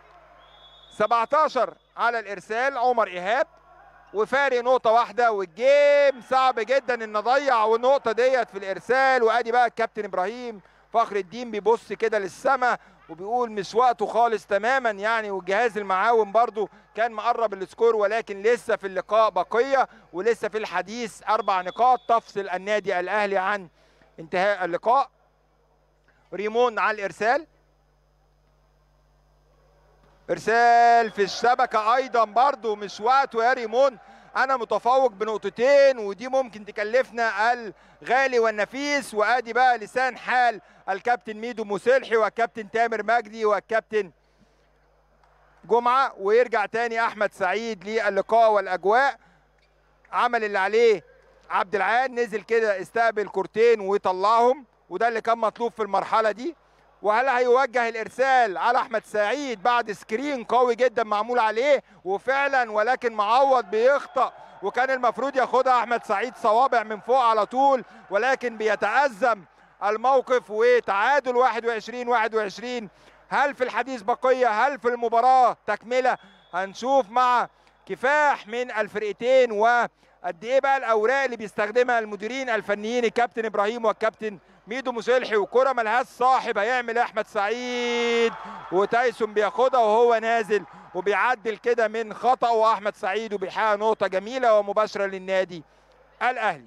17 على الارسال عمر ايهاب وفارق نقطة واحدة والجيم صعب جدا ان اضيع والنقطة ديت في الارسال وادي بقى الكابتن ابراهيم فخر الدين بيبص كده للسماء وبيقول مش وقته خالص تماما يعني والجهاز المعاون برضو كان مقرب السكور ولكن لسه في اللقاء بقية ولسه في الحديث اربع نقاط تفصل النادي الاهلي عن انتهاء اللقاء ريمون على الارسال ارسال في الشبكه ايضا برضو مش وقته يا ريمون انا متفوق بنقطتين ودي ممكن تكلفنا الغالي والنفيس وادي بقى لسان حال الكابتن ميدو مسلحي والكابتن تامر مجدي والكابتن جمعه ويرجع تاني احمد سعيد للقاء والاجواء عمل اللي عليه عبد العال نزل كده استقبل كورتين وطلعهم وده اللي كان مطلوب في المرحله دي وهل هيوجه الارسال على احمد سعيد بعد سكرين قوي جدا معمول عليه وفعلا ولكن معوض بيخطأ وكان المفروض ياخدها احمد سعيد صوابع من فوق على طول ولكن بيتأزم الموقف وتعادل 21 21 هل في الحديث بقيه هل في المباراه تكمله هنشوف مع كفاح من الفرقتين وقد ايه بقى الاوراق اللي بيستخدمها المديرين الفنيين الكابتن ابراهيم والكابتن ميدو مسلحي وكرة ملهاش صاحب هيعمل احمد سعيد وتايسون بياخدها وهو نازل وبيعدل كده من خطأ واحمد سعيد وبيحقق نقطة جميلة ومباشرة للنادي الاهلي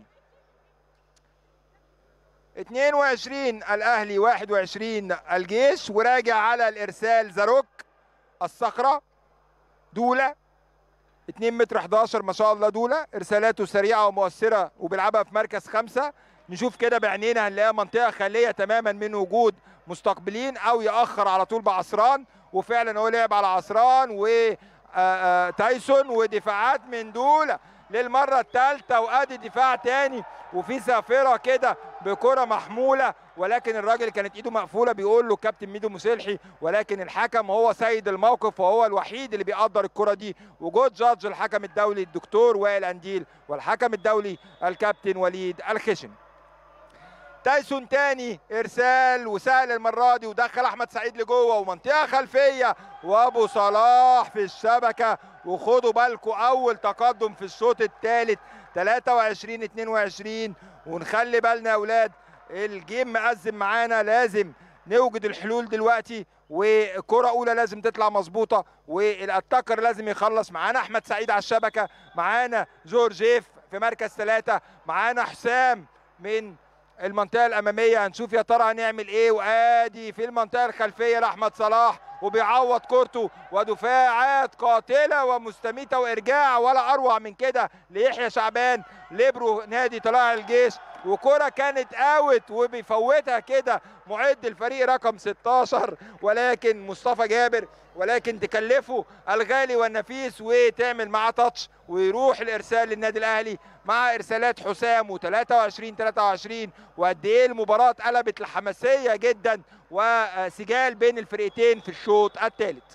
22 الاهلي 21 الجيش وراجع على الارسال زاروك الصخرة دولة 2 متر 11 ما شاء الله دولة ارسالاته سريعة ومؤثرة وبيلعبها في مركز خمسة نشوف كده بعينينا هنلاقيها منطقه خاليه تماما من وجود مستقبلين او ياخر على طول بعصران وفعلا هو لعب على عصران وتايسون ودفاعات من دول للمره الثالثه وادي دفاع تاني وفي سافره كده بكره محموله ولكن الراجل كانت ايده مقفوله بيقول له كابتن ميدو مسلحي ولكن الحكم هو سيد الموقف وهو الوحيد اللي بيقدر الكره دي وجود جادج الحكم الدولي الدكتور وائل انديل والحكم الدولي الكابتن وليد الخشن تايسون تاني ارسال وسهل المره دي ودخل احمد سعيد لجوه ومنطقه خلفيه وابو صلاح في الشبكه وخدوا بالكم اول تقدم في الشوط الثالث 23 22 ونخلي بالنا يا اولاد الجيم مأزم معانا لازم نوجد الحلول دلوقتي وكرة أولى لازم تطلع مظبوطة والأتاكر لازم يخلص معانا أحمد سعيد على الشبكة معانا جورجيف في مركز ثلاثة معانا حسام من المنطقه الاماميه هنشوف يا ترى هنعمل ايه وادي في المنطقه الخلفيه لاحمد صلاح وبيعوض كورته ودفاعات قاتله ومستميته وارجاع ولا اروع من كده ليحيى شعبان ليبرو نادي طلائع الجيش وكرة كانت اوت وبيفوتها كده معد الفريق رقم 16 ولكن مصطفى جابر ولكن تكلفه الغالي والنفيس وتعمل معاه تاتش ويروح الارسال للنادي الاهلي مع ارسالات حسام و23 23 وقد ايه المباراه اتقلبت لحماسيه جدا وسجال بين الفرقتين في الشوط الثالث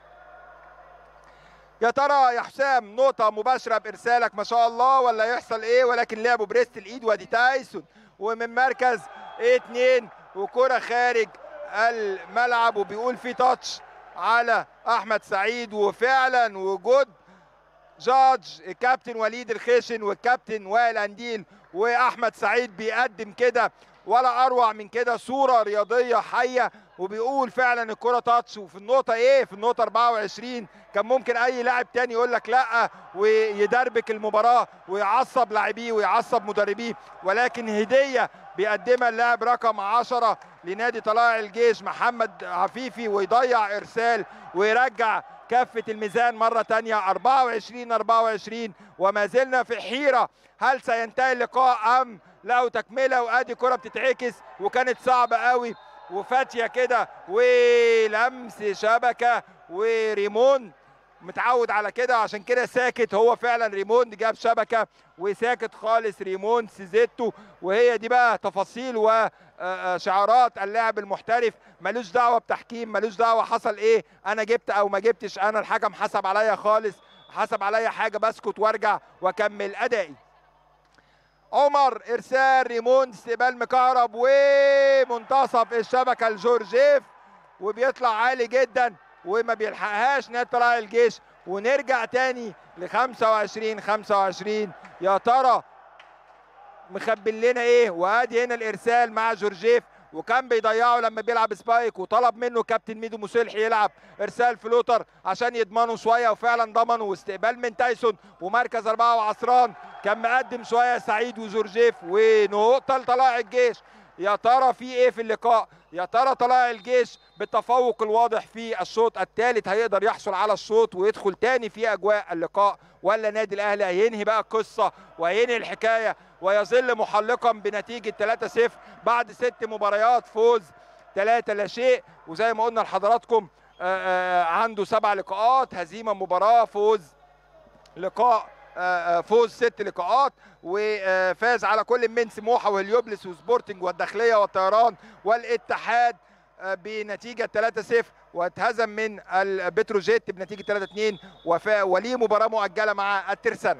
يا ترى يا حسام نقطة مباشرة بإرسالك ما شاء الله ولا يحصل إيه ولكن لعبوا بريست الإيد وادي تايسون ومن مركز إيه اتنين وكرة خارج الملعب وبيقول في تاتش على أحمد سعيد وفعلا وجود جادج الكابتن وليد الخشن والكابتن وائل انديل واحمد سعيد بيقدم كده ولا اروع من كده صوره رياضيه حيه وبيقول فعلا الكره تاتش وفي النقطه ايه في النقطه 24 كان ممكن اي لاعب تاني يقول لك لا ويدربك المباراه ويعصب لاعبيه ويعصب مدربيه ولكن هديه بيقدمها اللاعب رقم 10 لنادي طلائع الجيش محمد عفيفي ويضيع ارسال ويرجع كفة الميزان مرة تانية 24 24 وما زلنا في حيرة هل سينتهي اللقاء أم له تكملة وادي كرة بتتعكس وكانت صعبة قوي وفاتية كده ولمس شبكة وريمون متعود على كده عشان كده ساكت هو فعلا ريمون جاب شبكة وساكت خالص ريمون سيزيتو وهي دي بقى تفاصيل وشعارات اللاعب المحترف ملوش دعوة بتحكيم ملوش دعوة حصل ايه انا جبت او ما جبتش انا الحكم حسب عليا خالص حسب عليا حاجة بسكت وارجع واكمل ادائي عمر ارسال ريمون استقبال مكهرب ومنتصف الشبكه لجورجيف وبيطلع عالي جدا وما بيلحقهاش نادي طلائع الجيش ونرجع تاني ل 25 25 يا ترى مخبل لنا ايه وادي هنا الارسال مع جورجيف وكان بيضيعه لما بيلعب سبايك وطلب منه كابتن ميدو مسلحي يلعب ارسال فلوتر عشان يضمنوا شويه وفعلا ضمنوا واستقبال من تايسون ومركز اربعه وعصران كان مقدم شويه سعيد وجورجيف ونقطه لطلائع الجيش يا ترى في ايه في اللقاء يا ترى طلائع الجيش بالتفوق الواضح في الشوط الثالث هيقدر يحصل على الشوط ويدخل تاني في اجواء اللقاء ولا نادي الاهلي هينهي بقى القصه وهينهي الحكايه ويظل محلقا بنتيجه 3-0 بعد ست مباريات فوز 3 لا شيء وزي ما قلنا لحضراتكم آآ آآ عنده سبع لقاءات هزيمه مباراه فوز لقاء آآ فوز ست لقاءات وفاز على كل من سموحه واليوبلس وسبورتنج والداخليه والطيران والاتحاد بنتيجه 3-0 واتهزم من البتروجيت بنتيجه 3-2 وليه مباراه مؤجله مع الترسانه.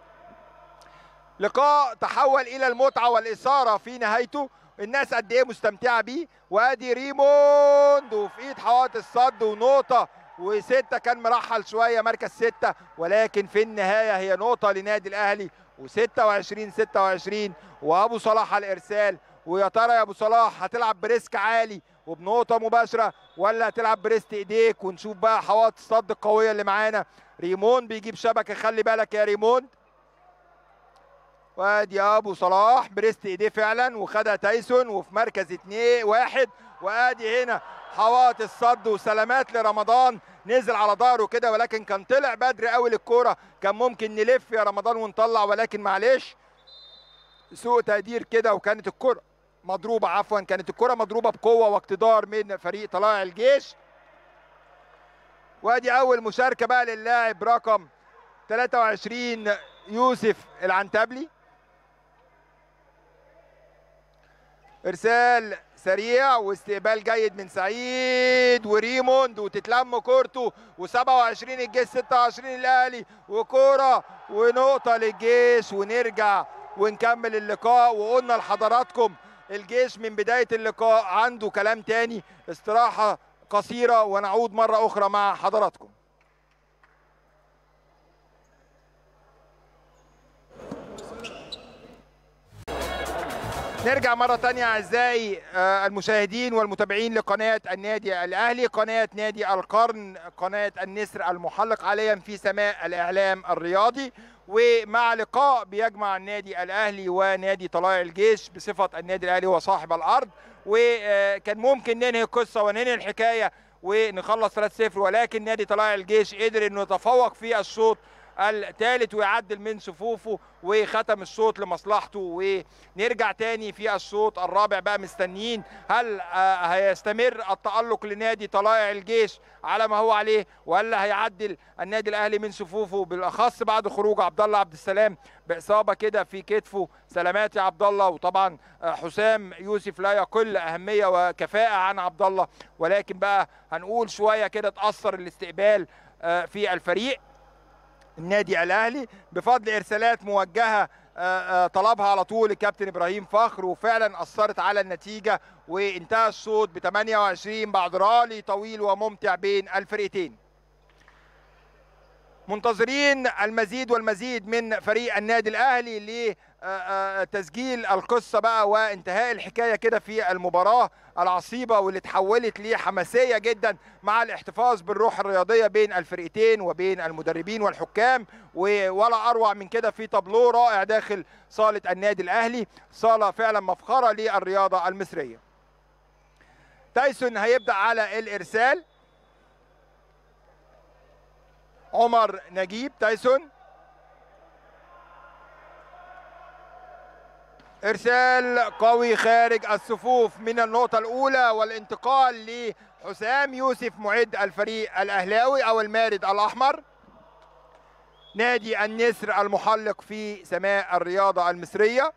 لقاء تحول الى المتعه والاثاره في نهايته الناس قد ايه مستمتعه بيه وادي ريموند وفي ايد حوائط الصد ونقطه وستة كان مرحل شوية مركز ستة ولكن في النهاية هي نقطة لنادي الأهلي و26 26 وأبو صلاح على الإرسال ويا ترى يا أبو صلاح هتلعب بريسك عالي وبنقطة مباشرة ولا هتلعب بريست إيديك ونشوف بقى حوائط الصد القوية اللي معانا ريمون بيجيب شبكة خلي بالك يا ريمون وادي ابو صلاح بريست ايديه فعلا وخدها تايسون وفي مركز اتنين واحد وادي هنا حوائط الصد وسلامات لرمضان نزل على ظهره كده ولكن كان طلع بدري قوي للكوره كان ممكن نلف يا رمضان ونطلع ولكن معلش سوء تقدير كده وكانت الكره مضروبه عفوا كانت الكره مضروبه بقوه واقتدار من فريق طلائع الجيش وادي اول مشاركه بقى للاعب رقم 23 يوسف العنتبلي ارسال سريع واستقبال جيد من سعيد وريموند وتتلم كورته و27 الجيش 26 الاهلي وكوره ونقطه للجيش ونرجع ونكمل اللقاء وقلنا لحضراتكم الجيش من بدايه اللقاء عنده كلام تاني استراحه قصيره ونعود مره اخرى مع حضراتكم نرجع مرة تانية أعزائي المشاهدين والمتابعين لقناة النادي الأهلي قناة نادي القرن قناة النسر المحلق حاليا في سماء الإعلام الرياضي ومع لقاء بيجمع النادي الأهلي ونادي طلائع الجيش بصفة النادي الأهلي هو صاحب الأرض وكان ممكن ننهي القصة وننهي الحكاية ونخلص 3-0 ولكن نادي طلائع الجيش قدر انه يتفوق في الشوط الثالث ويعدل من صفوفه وختم الشوط لمصلحته ونرجع تاني في الشوط الرابع بقى مستنيين هل هيستمر التألق لنادي طلائع الجيش على ما هو عليه ولا هيعدل النادي الاهلي من صفوفه بالاخص بعد خروج عبد الله عبد السلام باصابه كده في كتفه سلامات يا عبد الله وطبعا حسام يوسف لا يقل اهميه وكفاءه عن عبد الله ولكن بقى هنقول شويه كده تاثر الاستقبال في الفريق النادي الاهلي بفضل ارسالات موجهه طلبها على طول الكابتن ابراهيم فخر وفعلا اثرت على النتيجه وانتهى الشوط ب 28 بعد رالي طويل وممتع بين الفرقتين. منتظرين المزيد والمزيد من فريق النادي الاهلي آه، آه، تسجيل القصه بقى وانتهاء الحكايه كده في المباراه العصيبه واللي اتحولت لحماسيه جدا مع الاحتفاظ بالروح الرياضيه بين الفرقتين وبين المدربين والحكام و- ولا اروع من كده في تابلو رائع داخل صاله النادي الاهلي صاله فعلا مفخره للرياضه المصريه تايسون هيبدا على الارسال عمر نجيب تايسون ارسال قوي خارج الصفوف من النقطه الاولى والانتقال لحسام يوسف معد الفريق الاهلاوي او المارد الاحمر نادي النسر المحلق في سماء الرياضه المصريه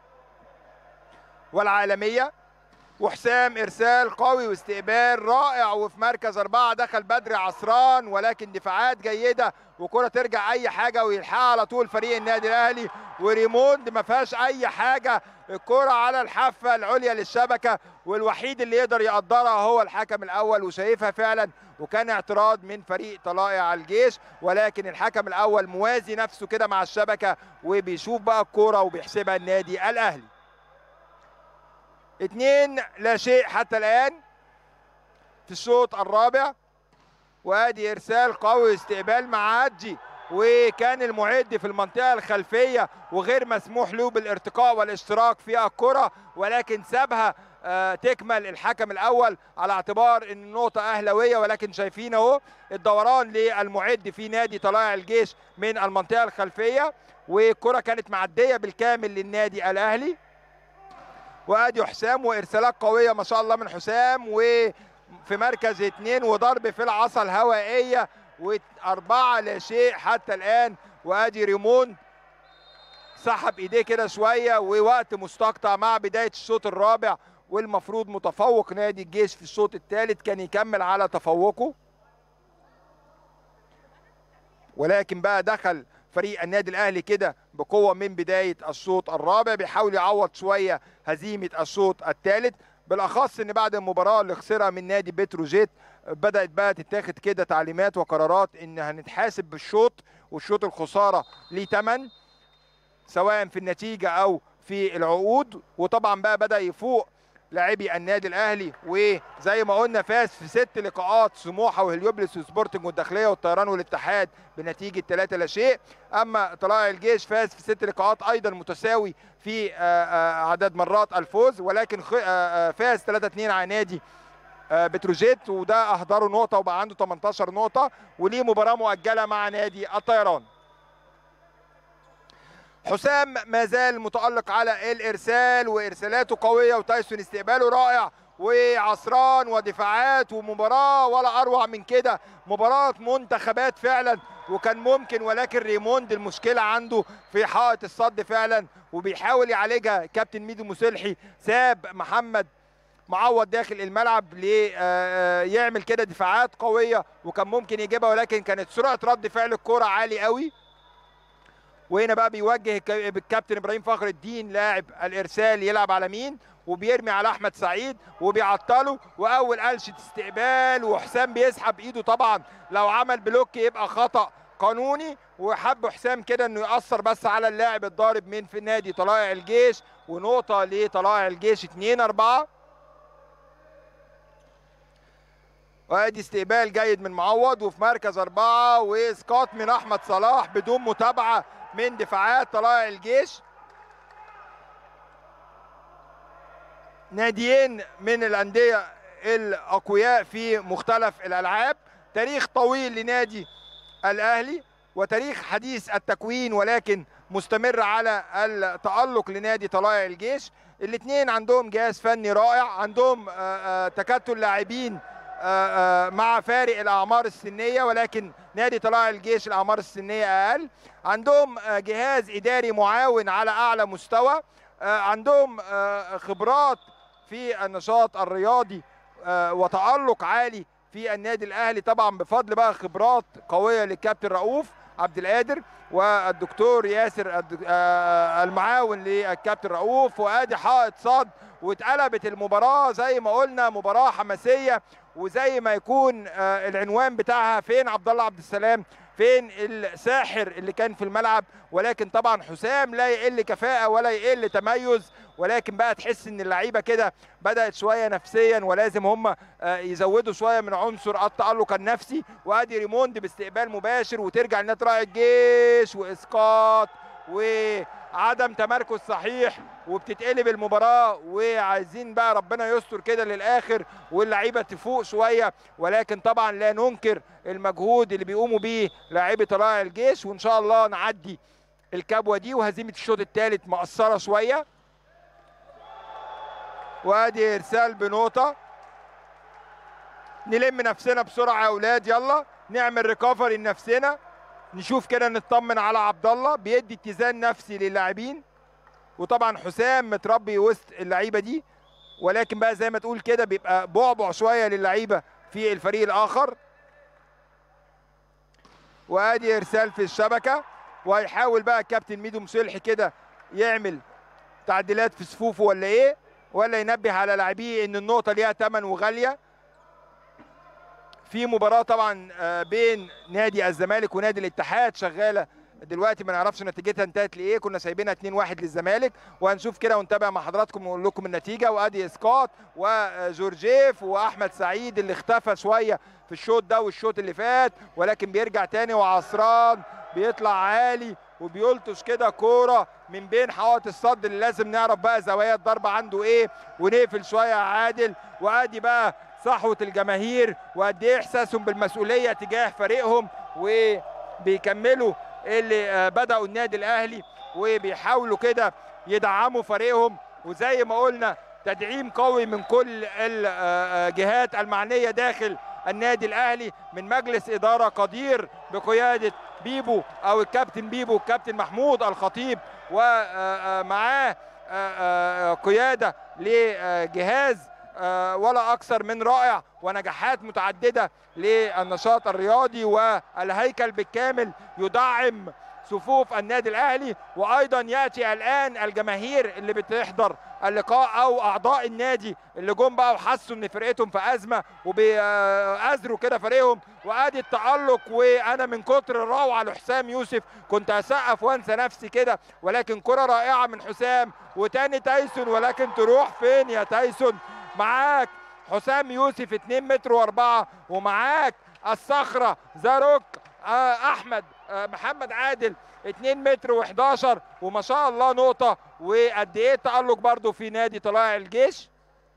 والعالميه وحسام ارسال قوي واستقبال رائع وفي مركز اربعه دخل بدري عصران ولكن دفاعات جيده وكره ترجع اي حاجه ويلحقها على طول فريق النادي الاهلي وريموند ما فيهاش اي حاجه الكره على الحافه العليا للشبكه والوحيد اللي يقدر يقدرها هو الحكم الاول وشايفها فعلا وكان اعتراض من فريق طلائع الجيش ولكن الحكم الاول موازي نفسه كده مع الشبكه وبيشوف بقى الكوره وبيحسبها النادي الاهلي اتنين لا شيء حتى الآن في الشوط الرابع وادي ارسال قوي استقبال معدي وكان المعد في المنطقه الخلفيه وغير مسموح له بالارتقاء والاشتراك في الكره ولكن سابها آه، تكمل الحكم الاول على اعتبار ان النقطه اهلاويه ولكن شايفين اهو الدوران للمعد في نادي طلائع الجيش من المنطقه الخلفيه والكره كانت معديه بالكامل للنادي الاهلي وادي حسام وارسالات قويه ما شاء الله من حسام وفي مركز اثنين وضرب في العصا الهوائيه واربعه لا شيء حتى الان وادي ريمون سحب ايديه كده شويه ووقت مستقطع مع بدايه الشوط الرابع والمفروض متفوق نادي الجيش في الشوط الثالث كان يكمل على تفوقه ولكن بقى دخل فريق النادي الاهلي كده بقوه من بدايه الشوط الرابع بيحاول يعوض شويه هزيمه الشوط الثالث بالاخص ان بعد المباراه اللي خسرها من نادي بتروجيت بدات بقى تتاخد كده تعليمات وقرارات ان هنتحاسب بالشوط والشوط الخساره ليه ثمن سواء في النتيجه او في العقود وطبعا بقى بدا يفوق لاعبي النادي الاهلي وزي ما قلنا فاز في ست لقاءات سموحه وهليوبلس وسبورتنج والداخليه والطيران والاتحاد بنتيجه 3 لا شيء اما طلائع الجيش فاز في ست لقاءات ايضا متساوي في آه، آه، عدد مرات الفوز ولكن خ- آه، آه، فاز 3 2 على نادي آه، بتروجيت وده اهدره نقطه وبقى عنده 18 نقطه وليه مباراه مؤجله مع نادي الطيران حسام ما زال متألق على الإرسال وإرسالاته قوية وتايسون استقباله رائع وعصران ودفاعات ومباراة ولا أروع من كده مباراة منتخبات فعلا وكان ممكن ولكن ريموند المشكلة عنده في حائط الصد فعلا وبيحاول يعالجها كابتن ميدو مسلحي ساب محمد معوض داخل الملعب ليعمل كده دفاعات قوية وكان ممكن يجيبها ولكن كانت سرعة رد فعل الكرة عالي قوي وهنا بقى بيوجه الك- الكابتن ابراهيم فخر الدين لاعب الارسال يلعب على مين وبيرمي على احمد سعيد وبيعطله واول قلشه استقبال وحسام بيسحب ايده طبعا لو عمل بلوك يبقى خطا قانوني وحب حسام كده انه ياثر بس على اللاعب الضارب من في نادي طلائع الجيش ونقطه لطلائع الجيش 2 4 وادي استقبال جيد من معوض وفي مركز اربعه واسقاط من احمد صلاح بدون متابعه من دفاعات طلائع الجيش ناديين من الانديه الاقوياء في مختلف الالعاب تاريخ طويل لنادي الاهلي وتاريخ حديث التكوين ولكن مستمر على التألق لنادي طلائع الجيش الاثنين عندهم جهاز فني رائع عندهم آه، آه، تكتل لاعبين آه، آه، مع فارق الاعمار السنيه ولكن نادي طلائع الجيش الاعمار السنيه اقل عندهم آه، جهاز اداري معاون على اعلى مستوى آه، عندهم آه، خبرات في النشاط الرياضي آه، وتألق عالي في النادي الاهلي طبعا بفضل بقى خبرات قويه للكابتن رؤوف عبد القادر والدكتور ياسر الد- آه، المعاون للكابتن رؤوف وادي حائط صد واتقلبت المباراه زي ما قلنا مباراه حماسيه وزي ما يكون آه، العنوان بتاعها فين عبد الله عبد السلام فين الساحر اللي كان في الملعب ولكن طبعا حسام لا يقل كفاءه ولا يقل تميز ولكن بقى تحس ان اللعيبه كده بدات شويه نفسيا ولازم هم يزودوا شويه من عنصر التالق النفسي وادي ريموند باستقبال مباشر وترجع لنادي راعي الجيش واسقاط وعدم تمركز صحيح وبتتقلب المباراه وعايزين بقى ربنا يستر كده للاخر واللعيبه تفوق شويه ولكن طبعا لا ننكر المجهود اللي بيقوموا بيه لاعيبه راعي الجيش وان شاء الله نعدي الكبوه دي وهزيمه الشوط الثالث مقصره شويه وادي ارسال بنقطه نلم نفسنا بسرعه يا اولاد يلا نعمل ريكفري لنفسنا نشوف كده نطمن على عبد الله بيدي اتزان نفسي للاعبين وطبعا حسام متربي وسط اللعيبه دي ولكن بقى زي ما تقول كده بيبقى بعبع شويه للعيبه في الفريق الاخر وادي ارسال في الشبكه وهيحاول بقى الكابتن ميدو مسلحي كده يعمل تعديلات في صفوفه ولا ايه ولا ينبه على لاعبيه ان النقطه ليها ثمن وغاليه في مباراه طبعا بين نادي الزمالك ونادي الاتحاد شغاله دلوقتي ما نعرفش نتيجتها انتهت لايه كنا سايبينها 2-1 للزمالك وهنشوف كده ونتابع مع حضراتكم ونقول لكم النتيجه وادي اسقاط وجورجيف واحمد سعيد اللي اختفى شويه في الشوط ده والشوط اللي فات ولكن بيرجع تاني وعصران بيطلع عالي وبيلطش كده كوره من بين حوائط الصد اللي لازم نعرف بقى زوايا الضربه عنده ايه ونقفل شويه يا عادل وادي بقى صحوه الجماهير وقد ايه احساسهم بالمسؤوليه تجاه فريقهم وبيكملوا اللي بداوا النادي الاهلي وبيحاولوا كده يدعموا فريقهم وزي ما قلنا تدعيم قوي من كل الجهات المعنيه داخل النادي الاهلي من مجلس اداره قدير بقياده بيبو او الكابتن بيبو الكابتن محمود الخطيب ومعاه قياده لجهاز ولا اكثر من رائع ونجاحات متعدده للنشاط الرياضي والهيكل بالكامل يدعم صفوف النادي الاهلي وايضا ياتي الان الجماهير اللي بتحضر اللقاء او اعضاء النادي اللي جم بقى وحسوا ان فرقتهم في ازمه وبيأزروا كده فريقهم وادي التالق وانا من كتر الروعه لحسام يوسف كنت اسقف وانسى نفسي كده ولكن كره رائعه من حسام وتاني تايسون ولكن تروح فين يا تايسون معاك حسام يوسف 2 متر و4 ومعاك الصخره زاروك احمد محمد عادل 2 متر و11 وما شاء الله نقطه وقد ايه تالق برضو في نادي طلائع الجيش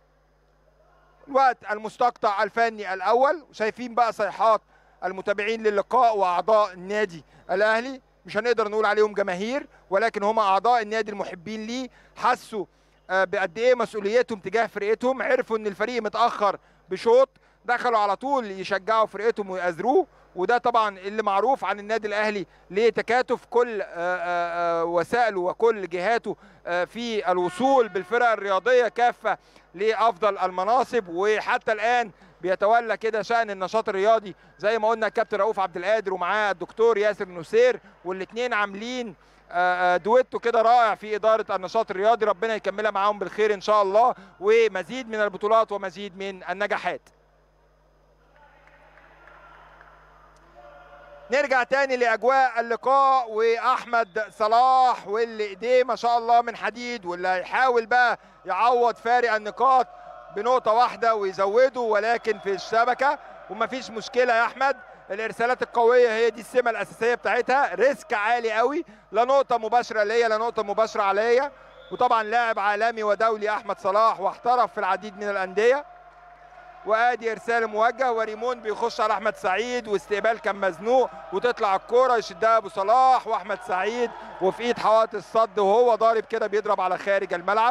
الوقت المستقطع الفني الاول شايفين بقى صيحات المتابعين للقاء واعضاء النادي الاهلي مش هنقدر نقول عليهم جماهير ولكن هم اعضاء النادي المحبين ليه حسوا بقد ايه مسؤوليتهم تجاه فرقتهم عرفوا ان الفريق متاخر بشوط دخلوا على طول يشجعوا فرقتهم ويأزروه وده طبعا اللي معروف عن النادي الاهلي لتكاتف كل وسائله وكل جهاته في الوصول بالفرق الرياضيه كافه لافضل المناصب وحتى الان بيتولى كده شان النشاط الرياضي زي ما قلنا الكابتن رؤوف عبد القادر ومعاه الدكتور ياسر نسير والاثنين عاملين دويتو كده رائع في اداره النشاط الرياضي ربنا يكملها معاهم بالخير ان شاء الله ومزيد من البطولات ومزيد من النجاحات نرجع تاني لاجواء اللقاء واحمد صلاح واللي ايديه ما شاء الله من حديد واللي هيحاول بقى يعوض فارق النقاط بنقطه واحده ويزوده ولكن في الشبكه ومفيش مشكله يا احمد الارسالات القويه هي دي السمه الاساسيه بتاعتها ريسك عالي قوي لا نقطه مباشره ليا لا نقطه مباشره عليا وطبعا لاعب عالمي ودولي احمد صلاح واحترف في العديد من الانديه وادي ارسال موجه وريمون بيخش على احمد سعيد واستقبال كان مزنوق وتطلع الكوره يشدها ابو صلاح واحمد سعيد وفي ايد حوائط الصد وهو ضارب كده بيضرب على خارج الملعب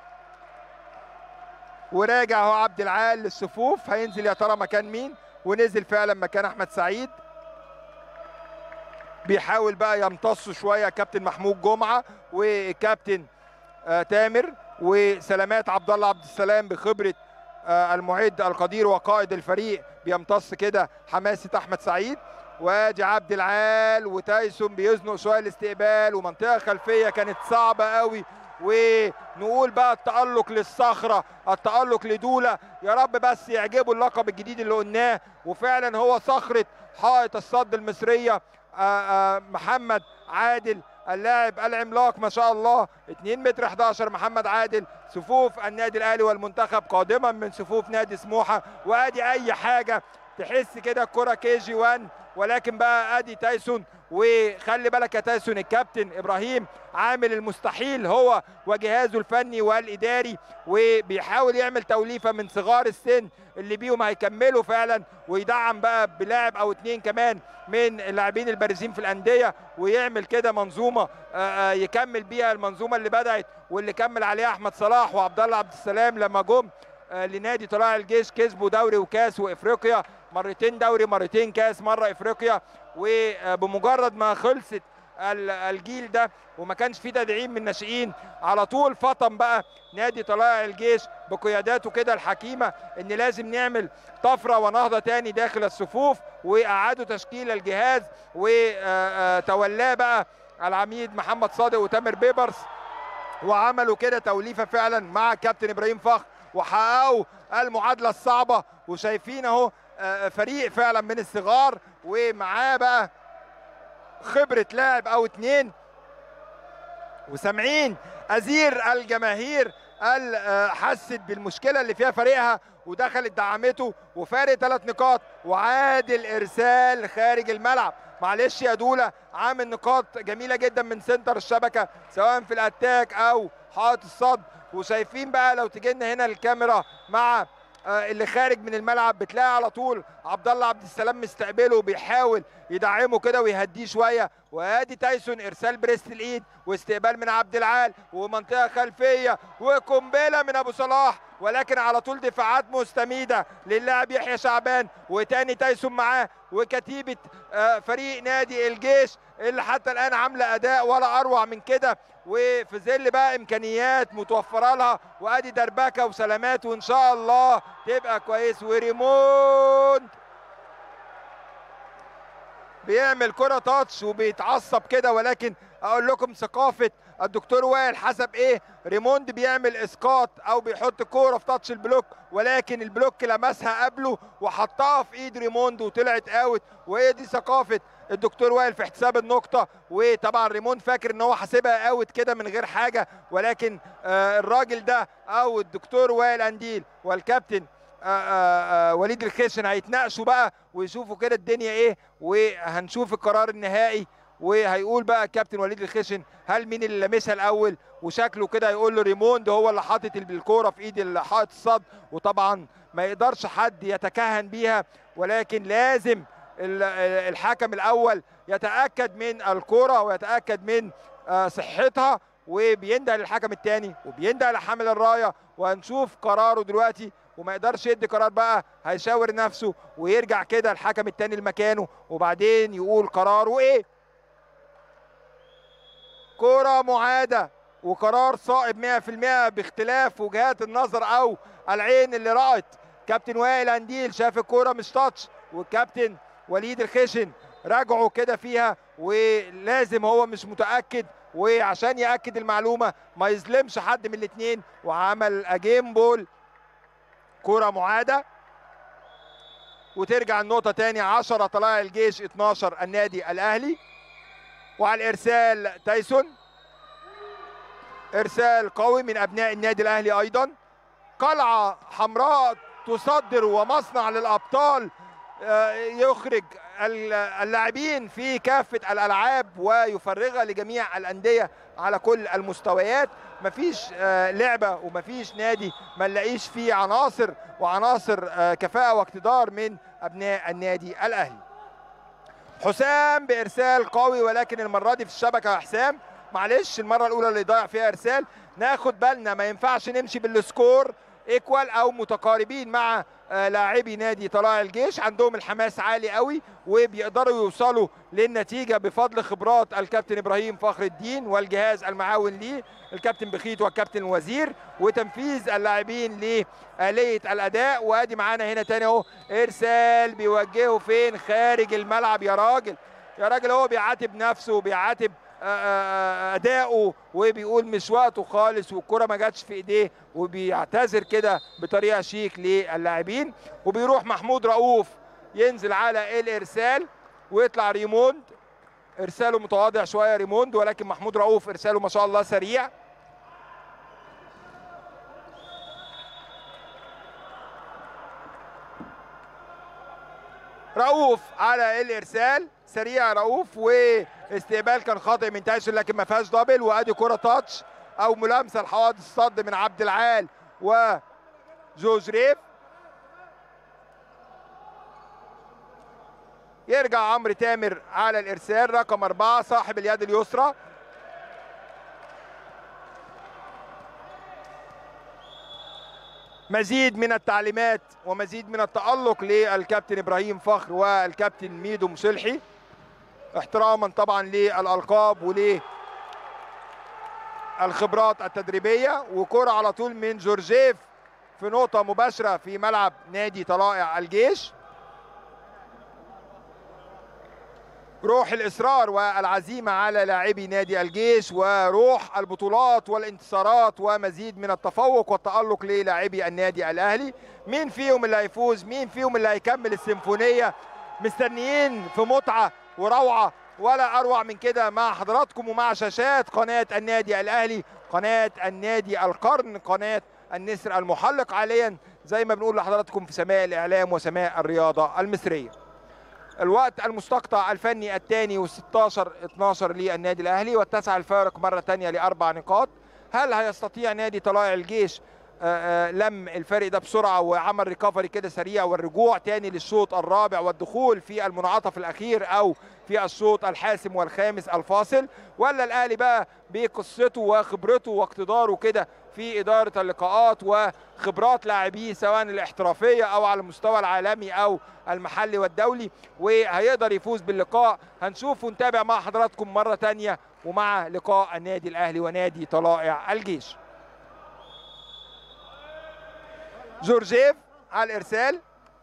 وراجع هو عبد العال للصفوف هينزل يا ترى مكان مين ونزل فعلا مكان احمد سعيد بيحاول بقى يمتص شويه كابتن محمود جمعه وكابتن آه تامر وسلامات عبد الله عبد السلام بخبره آه المعد القدير وقائد الفريق بيمتص كده حماسه احمد سعيد وادي عبد العال وتايسون بيزنق شويه الاستقبال ومنطقه خلفيه كانت صعبه قوي ونقول بقى التألق للصخرة التألق لدولة يا رب بس يعجبوا اللقب الجديد اللي قلناه وفعلا هو صخرة حائط الصد المصرية آه، آه، محمد عادل اللاعب العملاق ما شاء الله 2 متر 11 محمد عادل صفوف النادي الاهلي والمنتخب قادما من صفوف نادي سموحه وادي اي حاجه تحس كده الكره كي جي 1 ولكن بقى ادي تايسون وخلي بالك يا تايسون الكابتن ابراهيم عامل المستحيل هو وجهازه الفني والاداري وبيحاول يعمل توليفه من صغار السن اللي بيهم هيكملوا فعلا ويدعم بقى بلاعب او اتنين كمان من اللاعبين البارزين في الانديه ويعمل كده منظومه آه، آه، يكمل بيها المنظومه اللي بدات واللي كمل عليها احمد صلاح وعبد الله عبد السلام لما جم آه، لنادي طلائع الجيش كسبوا دوري وكاس وافريقيا مرتين دوري مرتين كاس مره افريقيا وبمجرد ما خلصت ال- الجيل ده وما كانش فيه تدعيم من الناشئين على طول فطن بقى نادي طلائع الجيش بقياداته كده الحكيمه ان لازم نعمل طفره ونهضه تاني داخل الصفوف واعادوا تشكيل الجهاز وتولاه بقى العميد محمد صادق وتامر بيبرس وعملوا كده توليفه فعلا مع كابتن ابراهيم فخر وحققوا المعادله الصعبه وشايفين اهو آه، فريق فعلا من الصغار ومعاه بقى خبره لاعب او اتنين وسامعين ازير الجماهير قال آه، حست بالمشكله اللي فيها فريقها ودخلت دعمته وفارق ثلاث نقاط وعادل ارسال خارج الملعب معلش يا دوله عامل نقاط جميله جدا من سنتر الشبكه سواء في الاتاك او حائط الصد وشايفين بقى لو تجي لنا هنا الكاميرا مع آه، اللي خارج من الملعب بتلاقي على طول عبد الله عبد السلام مستقبله وبيحاول يدعمه كده ويهديه شويه وادي تايسون ارسال بريست الايد واستقبال من عبد العال ومنطقه خلفيه وقنبله من ابو صلاح ولكن على طول دفاعات مستميده للاعب يحيى شعبان وتاني تايسون معاه وكتيبه آه، فريق نادي الجيش اللي حتى الان عامله اداء ولا اروع من كده وفي ظل بقى امكانيات متوفره لها وادي دربكه وسلامات وان شاء الله تبقى كويس وريموند بيعمل كرة تاتش وبيتعصب كده ولكن اقول لكم ثقافة الدكتور وائل حسب ايه ريموند بيعمل اسقاط او بيحط كورة في تاتش البلوك ولكن البلوك لمسها قبله وحطها في ايد ريموند وطلعت اوت وهي دي ثقافة الدكتور وائل في احتساب النقطة وطبعا ريموند فاكر ان هو حاسبها اوت كده من غير حاجة ولكن آه الراجل ده او الدكتور وائل انديل والكابتن آه، آه، آه، وليد الخشن هيتناقشوا بقى ويشوفوا كده الدنيا ايه وهنشوف القرار النهائي وهيقول بقى كابتن وليد الخشن هل مين اللي لمسها الاول وشكله كده هيقول له ريموند هو اللي حاطط الكوره في ايد حائط الصد وطبعا ما يقدرش حد يتكهن بيها ولكن لازم ال- الحكم الاول يتاكد من الكوره ويتاكد من آه، صحتها وبينده للحكم الثاني وبينده لحامل الرايه وهنشوف قراره دلوقتي وما يقدرش يدي قرار بقى هيشاور نفسه ويرجع كده الحكم التاني لمكانه وبعدين يقول قراره ايه كرة معادة وقرار صائب 100% باختلاف وجهات النظر او العين اللي رأت كابتن وائل انديل شاف الكرة مش تاتش والكابتن وليد الخشن راجعوا كده فيها ولازم هو مش متأكد وعشان يأكد المعلومة ما يظلمش حد من الاثنين وعمل اجيم بول كرة معادة وترجع النقطة تاني 10 طلائع الجيش 12 النادي الأهلي وعلى الإرسال تايسون إرسال قوي من أبناء النادي الأهلي أيضا قلعة حمراء تصدر ومصنع للأبطال آه، يخرج ال- اللاعبين في كافة الألعاب ويفرغها لجميع الأندية على كل المستويات مفيش آه، لعبة ومفيش نادي ما نلاقيش فيه عناصر وعناصر آه، كفاءة واقتدار من أبناء النادي الأهلي حسام بإرسال قوي ولكن المرة دي في الشبكة يا حسام معلش المرة الأولى اللي ضيع فيها إرسال ناخد بالنا ما ينفعش نمشي بالسكور ايكوال او متقاربين مع آه، لاعبي نادي طلائع الجيش عندهم الحماس عالي قوي وبيقدروا يوصلوا للنتيجه بفضل خبرات الكابتن ابراهيم فخر الدين والجهاز المعاون ليه الكابتن بخيت والكابتن الوزير وتنفيذ اللاعبين لآلية الأداء وادي معانا هنا تاني اهو إرسال بيوجهه فين خارج الملعب يا راجل يا راجل هو بيعاتب نفسه وبيعاتب آه، آه، اداؤه وبيقول مش وقته خالص والكره ما جاتش في ايديه وبيعتذر كده بطريقه شيك للاعبين وبيروح محمود رؤوف ينزل على الارسال ويطلع ريموند ارساله متواضع شويه ريموند ولكن محمود رؤوف ارساله ما شاء الله سريع رؤوف على الارسال سريع رؤوف واستقبال كان خاطئ من تايسون لكن ما فيهاش دبل وادي كره تاتش او ملامسه لحوادث الصد من عبد العال وجوز ريف يرجع عمرو تامر على الارسال رقم اربعه صاحب اليد اليسرى مزيد من التعليمات ومزيد من التألق للكابتن ابراهيم فخر والكابتن ميدو مصلحي احتراما طبعا للالقاب ول الخبرات التدريبيه وكره على طول من جورجيف في نقطه مباشره في ملعب نادي طلائع الجيش روح الاصرار والعزيمه على لاعبي نادي الجيش وروح البطولات والانتصارات ومزيد من التفوق والتالق للاعبي النادي الاهلي مين فيهم اللي هيفوز مين فيهم اللي هيكمل السيمفونيه مستنيين في متعه وروعه ولا اروع من كده مع حضراتكم ومع شاشات قناه النادي الاهلي قناه النادي القرن قناه النسر المحلق حاليا زي ما بنقول لحضراتكم في سماء الاعلام وسماء الرياضه المصريه الوقت المستقطع الفني الثاني و16 12 للنادي الاهلي واتسع الفارق مره ثانيه لاربع نقاط هل هيستطيع نادي طلائع الجيش آآ آآ لم الفرق ده بسرعه وعمل ريكفري كده سريع والرجوع تاني للشوط الرابع والدخول في المنعطف الاخير او في الشوط الحاسم والخامس الفاصل ولا الاهلي بقى بقصته وخبرته واقتداره كده في اداره اللقاءات وخبرات لاعبيه سواء الاحترافيه او على المستوى العالمي او المحلي والدولي وهيقدر يفوز باللقاء هنشوف ونتابع مع حضراتكم مره تانية ومع لقاء النادي الاهلي ونادي طلائع الجيش جورجيف على الارسال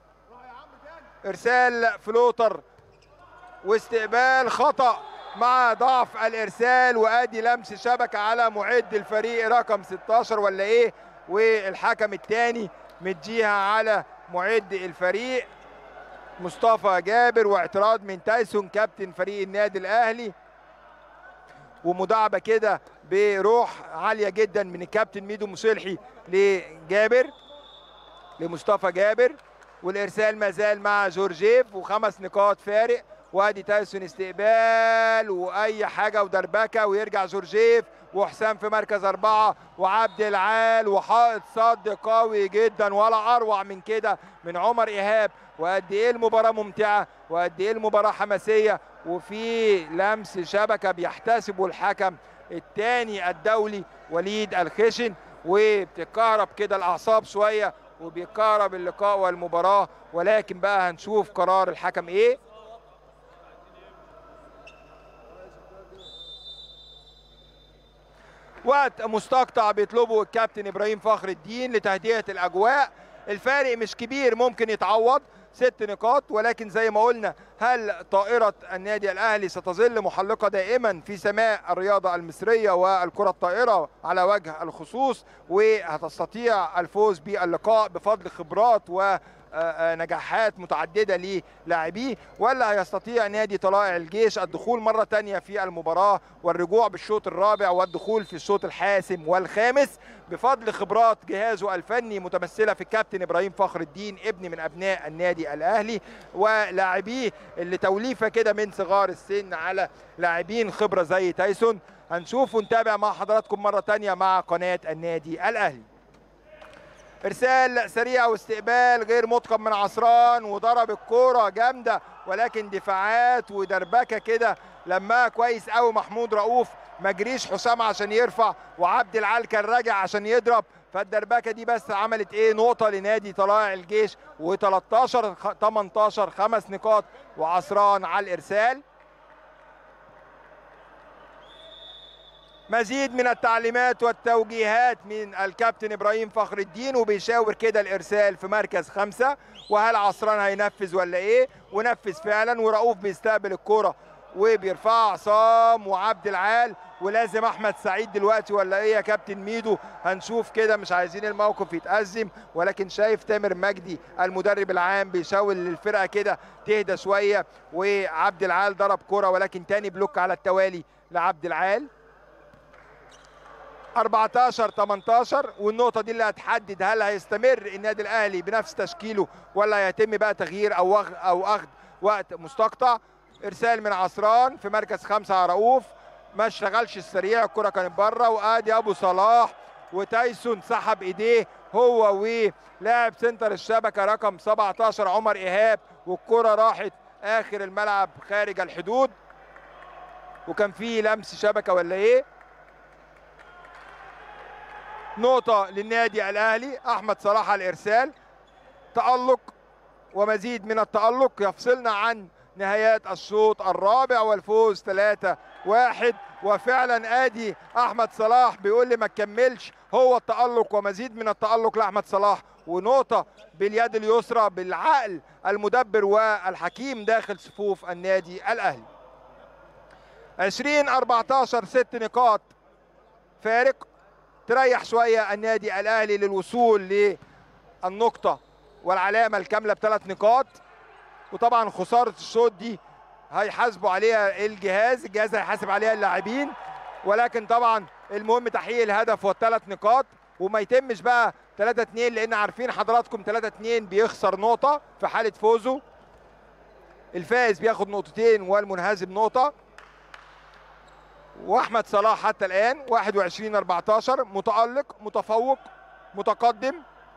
ارسال فلوتر واستقبال خطا مع ضعف الارسال وادي لمس شبكه على معد الفريق رقم 16 ولا ايه والحكم الثاني مديها على معد الفريق مصطفى جابر واعتراض من تايسون كابتن فريق النادي الاهلي ومداعبه كده بروح عاليه جدا من الكابتن ميدو مصلحي لجابر لمصطفى جابر والارسال ما زال مع جورجيف وخمس نقاط فارق وادي تايسون استقبال واي حاجه ودربكه ويرجع جورجيف وحسام في مركز اربعه وعبد العال وحائط صد قوي جدا ولا اروع من كده من عمر ايهاب وقد ايه المباراه ممتعه وقد ايه المباراه حماسيه وفي لمس شبكه بيحتسبه الحكم الثاني الدولي وليد الخشن وبتتكهرب كده الاعصاب شويه وبيتكهرب اللقاء والمباراه ولكن بقى هنشوف قرار الحكم ايه وقت مستقطع بيطلبه الكابتن ابراهيم فخر الدين لتهدئه الاجواء الفارق مش كبير ممكن يتعوض ست نقاط ولكن زي ما قلنا هل طائرة النادي الأهلي ستظل محلقة دائما في سماء الرياضة المصرية والكرة الطائرة على وجه الخصوص وهتستطيع الفوز باللقاء بفضل خبرات و نجاحات متعددة للاعبيه ولا هيستطيع نادي طلائع الجيش الدخول مرة تانية في المباراة والرجوع بالشوط الرابع والدخول في الشوط الحاسم والخامس بفضل خبرات جهازه الفني متمثلة في الكابتن إبراهيم فخر الدين ابن من أبناء النادي الأهلي ولاعبيه اللي توليفة كده من صغار السن على لاعبين خبرة زي تايسون هنشوف ونتابع مع حضراتكم مرة تانية مع قناة النادي الأهلي ارسال سريع واستقبال غير متقن من عصران وضرب الكوره جامده ولكن دفاعات ودربكه كده لما كويس قوي محمود رؤوف ما جريش حسام عشان يرفع وعبد العال كان راجع عشان يضرب فالدربكه دي بس عملت ايه نقطه لنادي طلائع الجيش و13 18 خمس نقاط وعصران على الارسال مزيد من التعليمات والتوجيهات من الكابتن ابراهيم فخر الدين وبيشاور كده الارسال في مركز خمسه وهل عصران هينفذ ولا ايه ونفذ فعلا ورؤوف بيستقبل الكوره وبيرفع عصام وعبد العال ولازم احمد سعيد دلوقتي ولا ايه يا كابتن ميدو هنشوف كده مش عايزين الموقف يتأزم ولكن شايف تامر مجدي المدرب العام بيشاور للفرقه كده تهدى شويه وعبد العال ضرب كرة ولكن تاني بلوك على التوالي لعبد العال 14 18 والنقطه دي اللي هتحدد هل هيستمر النادي الاهلي بنفس تشكيله ولا هيتم بقى تغيير او أخ او اخذ وقت مستقطع ارسال من عصران في مركز خمسه على رؤوف ما اشتغلش السريع الكره كانت بره وادي ابو صلاح وتايسون سحب ايديه هو ولاعب سنتر الشبكه رقم 17 عمر ايهاب والكره راحت اخر الملعب خارج الحدود وكان في لمس شبكه ولا ايه نقطة للنادي الأهلي أحمد صلاح على الإرسال تألق ومزيد من التألق يفصلنا عن نهايات الشوط الرابع والفوز 3 واحد وفعلا ادي احمد صلاح بيقول لي ما تكملش هو التألق ومزيد من التألق لاحمد صلاح ونقطة باليد اليسرى بالعقل المدبر والحكيم داخل صفوف النادي الاهلي 20 14 ست نقاط فارق تريح شويه النادي الاهلي للوصول للنقطه والعلامه الكامله بثلاث نقاط وطبعا خساره الشوط دي هيحاسبوا عليها الجهاز الجهاز هيحاسب عليها اللاعبين ولكن طبعا المهم تحقيق الهدف والثلاث نقاط وما يتمش بقى 3 2 لان عارفين حضراتكم 3 2 بيخسر نقطه في حاله فوزه الفائز بياخد نقطتين والمنهزم نقطه واحمد صلاح حتى الان 21 14 متالق متفوق متقدم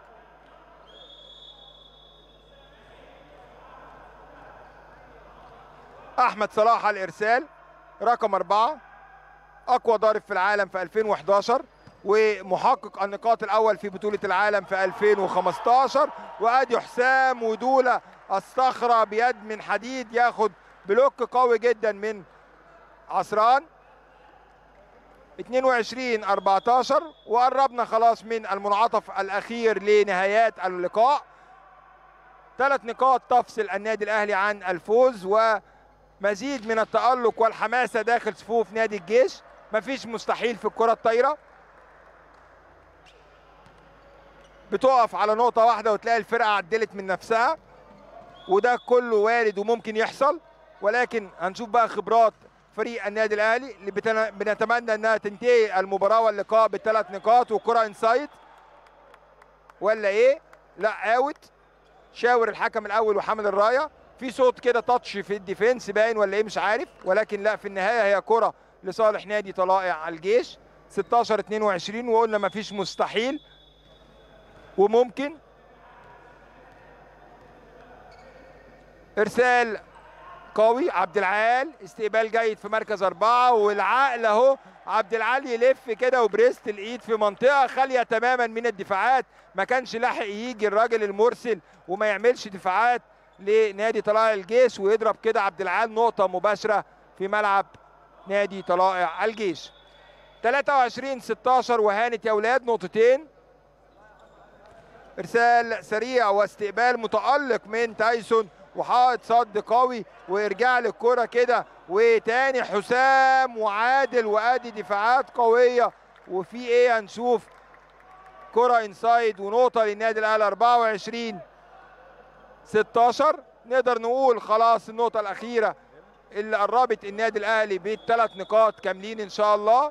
احمد صلاح على الارسال رقم أربعة اقوى ضارب في العالم في 2011 ومحقق النقاط الاول في بطوله العالم في 2015 وادي حسام ودوله الصخره بيد من حديد ياخد بلوك قوي جدا من عصران 22 14 وقربنا خلاص من المنعطف الاخير لنهايات اللقاء ثلاث نقاط تفصل النادي الاهلي عن الفوز ومزيد من التالق والحماسه داخل صفوف نادي الجيش مفيش مستحيل في الكره الطايره بتقف على نقطه واحده وتلاقي الفرقه عدلت من نفسها وده كله وارد وممكن يحصل ولكن هنشوف بقى خبرات فريق النادي الاهلي اللي بتنا... بنتمنى انها تنتهي المباراه واللقاء بالثلاث نقاط وكره انسايد ولا ايه؟ لا اوت شاور الحكم الاول وحامل الرايه في صوت كده تاتش في الديفنس باين ولا ايه مش عارف ولكن لا في النهايه هي كره لصالح نادي طلائع الجيش 16 22 وقلنا ما فيش مستحيل وممكن ارسال قوي عبد العال استقبال جيد في مركز أربعة والعقل أهو عبد العال يلف كده وبريست الإيد في منطقة خالية تماما من الدفاعات ما كانش لاحق يجي الراجل المرسل وما يعملش دفاعات لنادي طلائع الجيش ويضرب كده عبد العال نقطة مباشرة في ملعب نادي طلائع الجيش 23 16 وهانت يا أولاد نقطتين إرسال سريع واستقبال متألق من تايسون وحائط صد قوي وارجاع للكرة كده وتاني حسام وعادل وادي دفاعات قوية وفي ايه هنشوف كرة انسايد ونقطة للنادي الاهلي 24 16 نقدر نقول خلاص النقطة الأخيرة اللي قربت النادي الأهلي بالثلاث نقاط كاملين إن شاء الله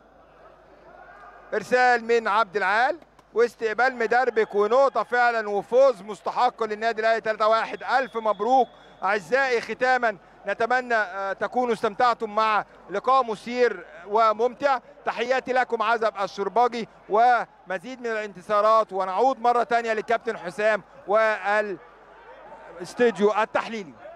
إرسال من عبد العال واستقبال مدربك ونقطة فعلا وفوز مستحق للنادي الأهلي 3 1 ألف مبروك أعزائي ختاما نتمنى آه، تكونوا استمتعتم مع لقاء مثير وممتع تحياتي لكم عزب الشرباجي ومزيد من الانتصارات ونعود مرة تانية للكابتن حسام والاستوديو التحليلي